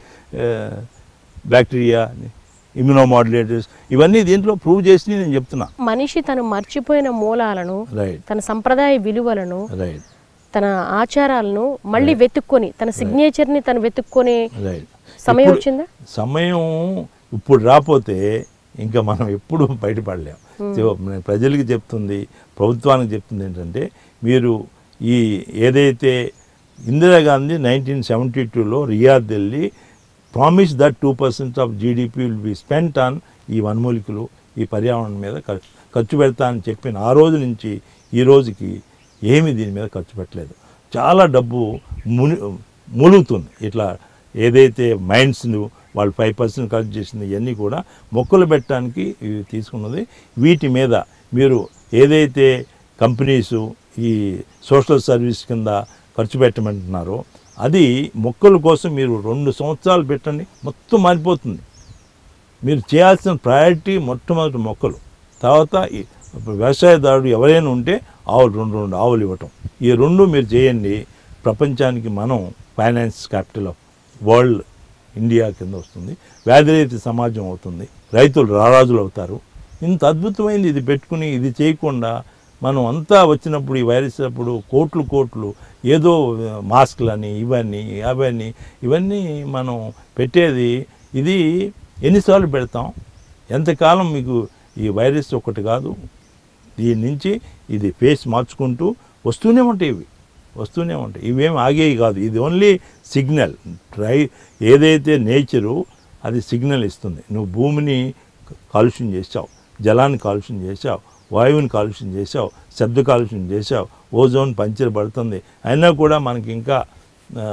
bacteria immunomodulators ఇవన్నీ దీంట్లో ప్రూవ్ చేసి నేను చెప్తున్నా మనిషి తను మర్చిపోయిన మూలాలను రైట్ తన సంప్రదాయ విలువలను రైట్ తన ఆచారాలను మళ్ళీ వెతుక్కొని తన సిగ్నేచర్ ని తను వెతుక్కొని రైట్ సమయం ఇప్పుడు- వచ్చిందా సమయం ఇప్పుడు రాపోతే ఇంకా మనం ఎప్పుడు బయటపడలేం సో నేను ప్రజలకి చెప్తుంది ప్రభుత్వానికి చెప్తుంది ఏంటంటే మీరు ఈ ఏదైతే ఇందిరాగాంధీ నైన్టీన్ సెవెంటీ టూలో రియాద్ వెళ్ళి promise that two percent of GDP will be spent on ఈ వనమూలికలు ఈ పర్యావరణం మీద ఖర్- ఖర్చు పెడతా అని చెప్పిన ఆ రోజు నుంచి ఈ రోజుకి ఏమీ దీని మీద ఖర్చు పెట్టలేదు చాలా డబ్బు ముని ములుగుతుంది ఇట్లా ఏదైతే మైండ్స్ను వాళ్ళు ఫైవ్ పర్సెంట్ ఖర్చు చేసింది ఇవన్నీ కూడా మొక్కలు పెట్టడానికి ఇవి తీసుకున్నది వీటి మీద మీరు ఏదైతే కంపెనీసు ఈ సోషల్ సర్వీస్ కింద ఖర్చు పెట్టమంటున్నారో అది మొక్కల కోసం మీరు రెండు సంవత్సరాలు పెట్టండి మొత్తం మారిపోతుంది మీరు చేయాల్సిన ప్రయారిటీ మొట్టమొదటి మొక్కలు తర్వాత ఈ వ్యవసాయదారుడు ఎవరైనా ఉంటే ఆవులు రెండు రెండు ఆవులు ఇవ్వటం ఈ రెండు మీరు చేయండి ప్రపంచానికి మనం finance capital of world India కింద వస్తుంది వ్యాధిరహిత సమాజం అవుతుంది రైతులు రారాజులు అవుతారు ఇంత అద్భుతమైంది ఇది పెట్టుకుని ఇది చేయకుండా మనం అంతా వచ్చినప్పుడు ఈ వైరస్ అప్పుడు కోట్లు కోట్లు ఏదో మాస్క్లని ఇవన్నీ అవన్నీ ఇవన్నీ మనం పెట్టేది ఇది ఎన్నిసార్లు పెడతాం ఎంతకాలం మీకు ఈ వైరస్ ఒకటి కాదు దీని నుంచి ఇది ఫేస్ మార్చుకుంటూ వస్తూనే ఉంటాయి ఇవి వస్తూనే ఉంటాయి ఇవేం ఆగేవి కాదు ఇది ఓన్లీ సిగ్నల్ ట్రై ఏదైతే నేచరు అది సిగ్నల్ ఇస్తుంది నువ్వు భూమిని కాలుష్యం చేసావు జలాన్ని కాలుష్యం చేసావు వాయువుని కాలుష్యం చేసావు శబ్ద కాలుష్యం చేసావు ఓజోన్ పంచర్ పడుతుంది అయినా కూడా మనకి ఇంకా ఆ,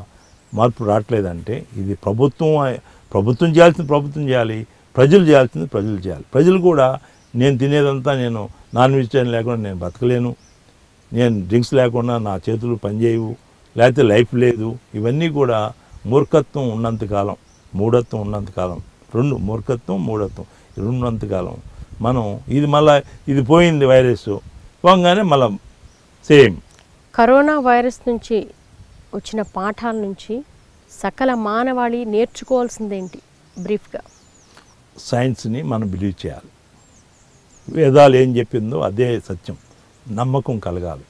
మార్పు రావట్లేదంటే ఇది ప్రభుత్వం ప్రభుత్వం చేయాల్సింది ప్రభుత్వం చేయాలి ప్రజలు చేయాల్సింది ప్రజలు చేయాలి ప్రజలు కూడా నేను తినేదంతా నేను నాన్ వెజిటేరియన్ లేకుండా నేను బతకలేను నేను డ్రింక్స్ లేకుండా నా చేతులు పనిచేయవు లేకపోతే లైఫ్ లేదు ఇవన్నీ కూడా మూర్ఖత్వం ఉన్నంతకాలం మూఢత్వం ఉన్నంతకాలం రెండు మూర్ఖత్వం మూఢత్వం ఈ రెండు ఉన్నంతకాలం మనం ఇది మళ్ళా ఇది పోయింది వైరస్ పోగానే మళ్ళా సేమ్ కరోనా వైరస్ నుంచి వచ్చిన పాఠాల నుంచి సకల మానవాళి నేర్చుకోవాల్సిందేంటి బ్రీఫ్గా సైన్స్ని మనం బిలీవ్ చేయాలి వేదాలు ఏం చెప్పిందో అదే సత్యం నమ్మకం కలగాలి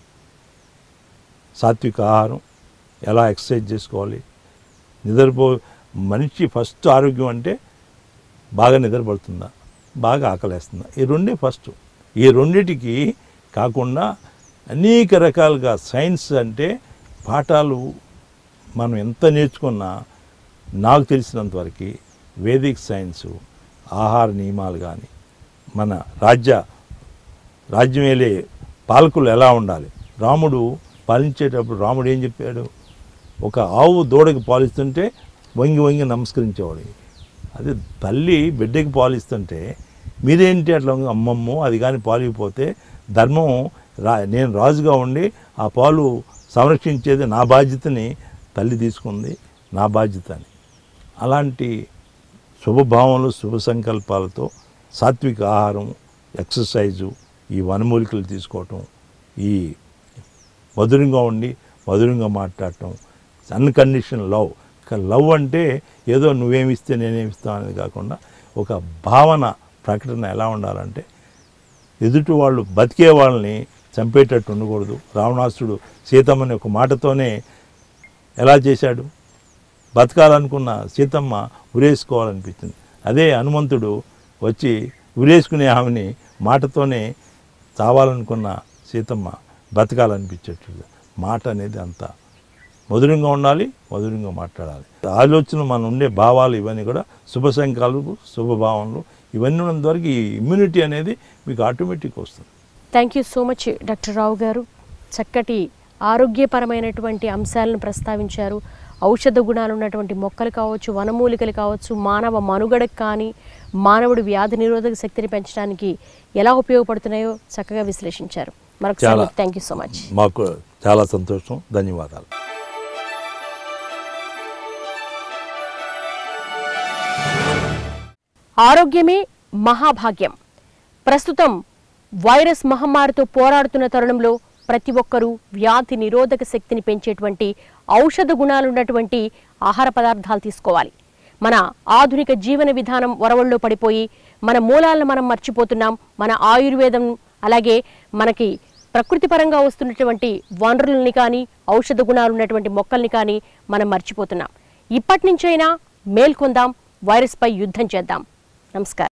సాత్విక ఆహారం ఎలా ఎక్సర్సైజ్ చేసుకోవాలి నిద్రపో మనిషి ఫస్ట్ ఆరోగ్యం అంటే బాగా నిద్రపడుతుందా బాగా ఆకలేస్తుందా ఈ రెండే ఫస్ట్ ఈ రెండిటికి కాకుండా అనేక రకాలుగా సైన్స్ అంటే పాఠాలు మనం ఎంత నేర్చుకున్నా నాకు తెలిసినంతవరకు వేదిక్ సైన్సు ఆహార నియమాలు కానీ మన రాజ్య రాజ్యం వెళ్ళే పాలకులు ఎలా ఉండాలి రాముడు పాలించేటప్పుడు రాముడు ఏం చెప్పాడు ఒక ఆవు దూడకి పాలిస్తుంటే వంగి వంగి నమస్కరించేవాడు అదే తల్లి బిడ్డకి పాలిస్తుంటే మీరేంటి అట్లా వంగి, అమ్మమ్మో అది కానీ పాలిపోతే ధర్మం రా నేను రాజుగా ఉండి ఆ పాలు సంరక్షించేది నా బాధ్యతని తల్లి తీసుకుంది నా బాధ్యత అని అలాంటి శుభభావనలు శుభ సంకల్పాలతో సాత్విక ఆహారం ఎక్సర్సైజు ఈ వనమూలికలు తీసుకోవటం ఈ మధురంగా ఉండి మధురంగా మాట్లాడటం అన్కండిషన్ లవ్ లవ్ అంటే ఏదో నువ్వేమిస్తే నేనేమిస్తావు అనేది కాకుండా ఒక భావన ప్రకటన ఎలా ఉండాలంటే ఎదుటి వాళ్ళు బతికే వాళ్ళని చంపేటట్టు ఉండకూడదు రావణాసుడు సీతమ్మని ఒక మాటతోనే ఎలా చేశాడు బతకాలనుకున్న సీతమ్మ ఉరేసుకోవాలనిపించింది అదే హనుమంతుడు వచ్చి ఉరేసుకునే ఆమెని మాటతోనే చావాలనుకున్న సీతమ్మ బతకాలనిపించేట్టు మాట అనేది అంత మధురంగా ఉండాలి మధురంగా మాట్లాడాలి ఆలోచన మన ఉండే భావాలు ఇవన్నీ కూడా శుభ సంకల్పాలు శుభభావనలు ఇవన్నీ ఉన్నంత వరకు ఈ ఇమ్యూనిటీ అనేది మీకు ఆటోమేటిక్ వస్తుంది thank you so much doctor Rao గారు చక్కటి ఆరోగ్యపరమైనటువంటి అంశాలను ప్రస్తావించారు ఔషధ గుణాలు ఉన్నటువంటి మొక్కలు కావచ్చు వనమూలికలు కావచ్చు మానవ మనుగడకు కానీ మానవుడి వ్యాధి నిరోధక శక్తిని పెంచడానికి ఎలా ఉపయోగపడుతున్నాయో చక్కగా విశ్లేషించారు మరొకసారి చాలా. థ్యాంక్ యూ సో మచ్ మాకు చాలా సంతోషం ధన్యవాదాలు ఆరోగ్యమే మహాభాగ్యం ప్రస్తుతం వైరస్ మహమ్మారితో పోరాడుతున్న తరుణంలో ప్రతి ఒక్కరూ వ్యాధి నిరోధక శక్తిని పెంచేటువంటి ఔషధ గుణాలున్నటువంటి ఆహార పదార్థాలు తీసుకోవాలి మన ఆధునిక జీవన విధానం వరవల్లో పడిపోయి మన మూలాలను మనం మర్చిపోతున్నాం మన ఆయుర్వేదం అలాగే మనకి ప్రకృతి పరంగా వస్తున్నటువంటి వనరుల్ని కానీ ఔషధ గుణాలు ఉన్నటువంటి మొక్కల్ని కానీ మనం మర్చిపోతున్నాం ఇప్పటి నుంచైనా మేల్కొందాం వైరస్పై యుద్ధం చేద్దాం నమస్కారం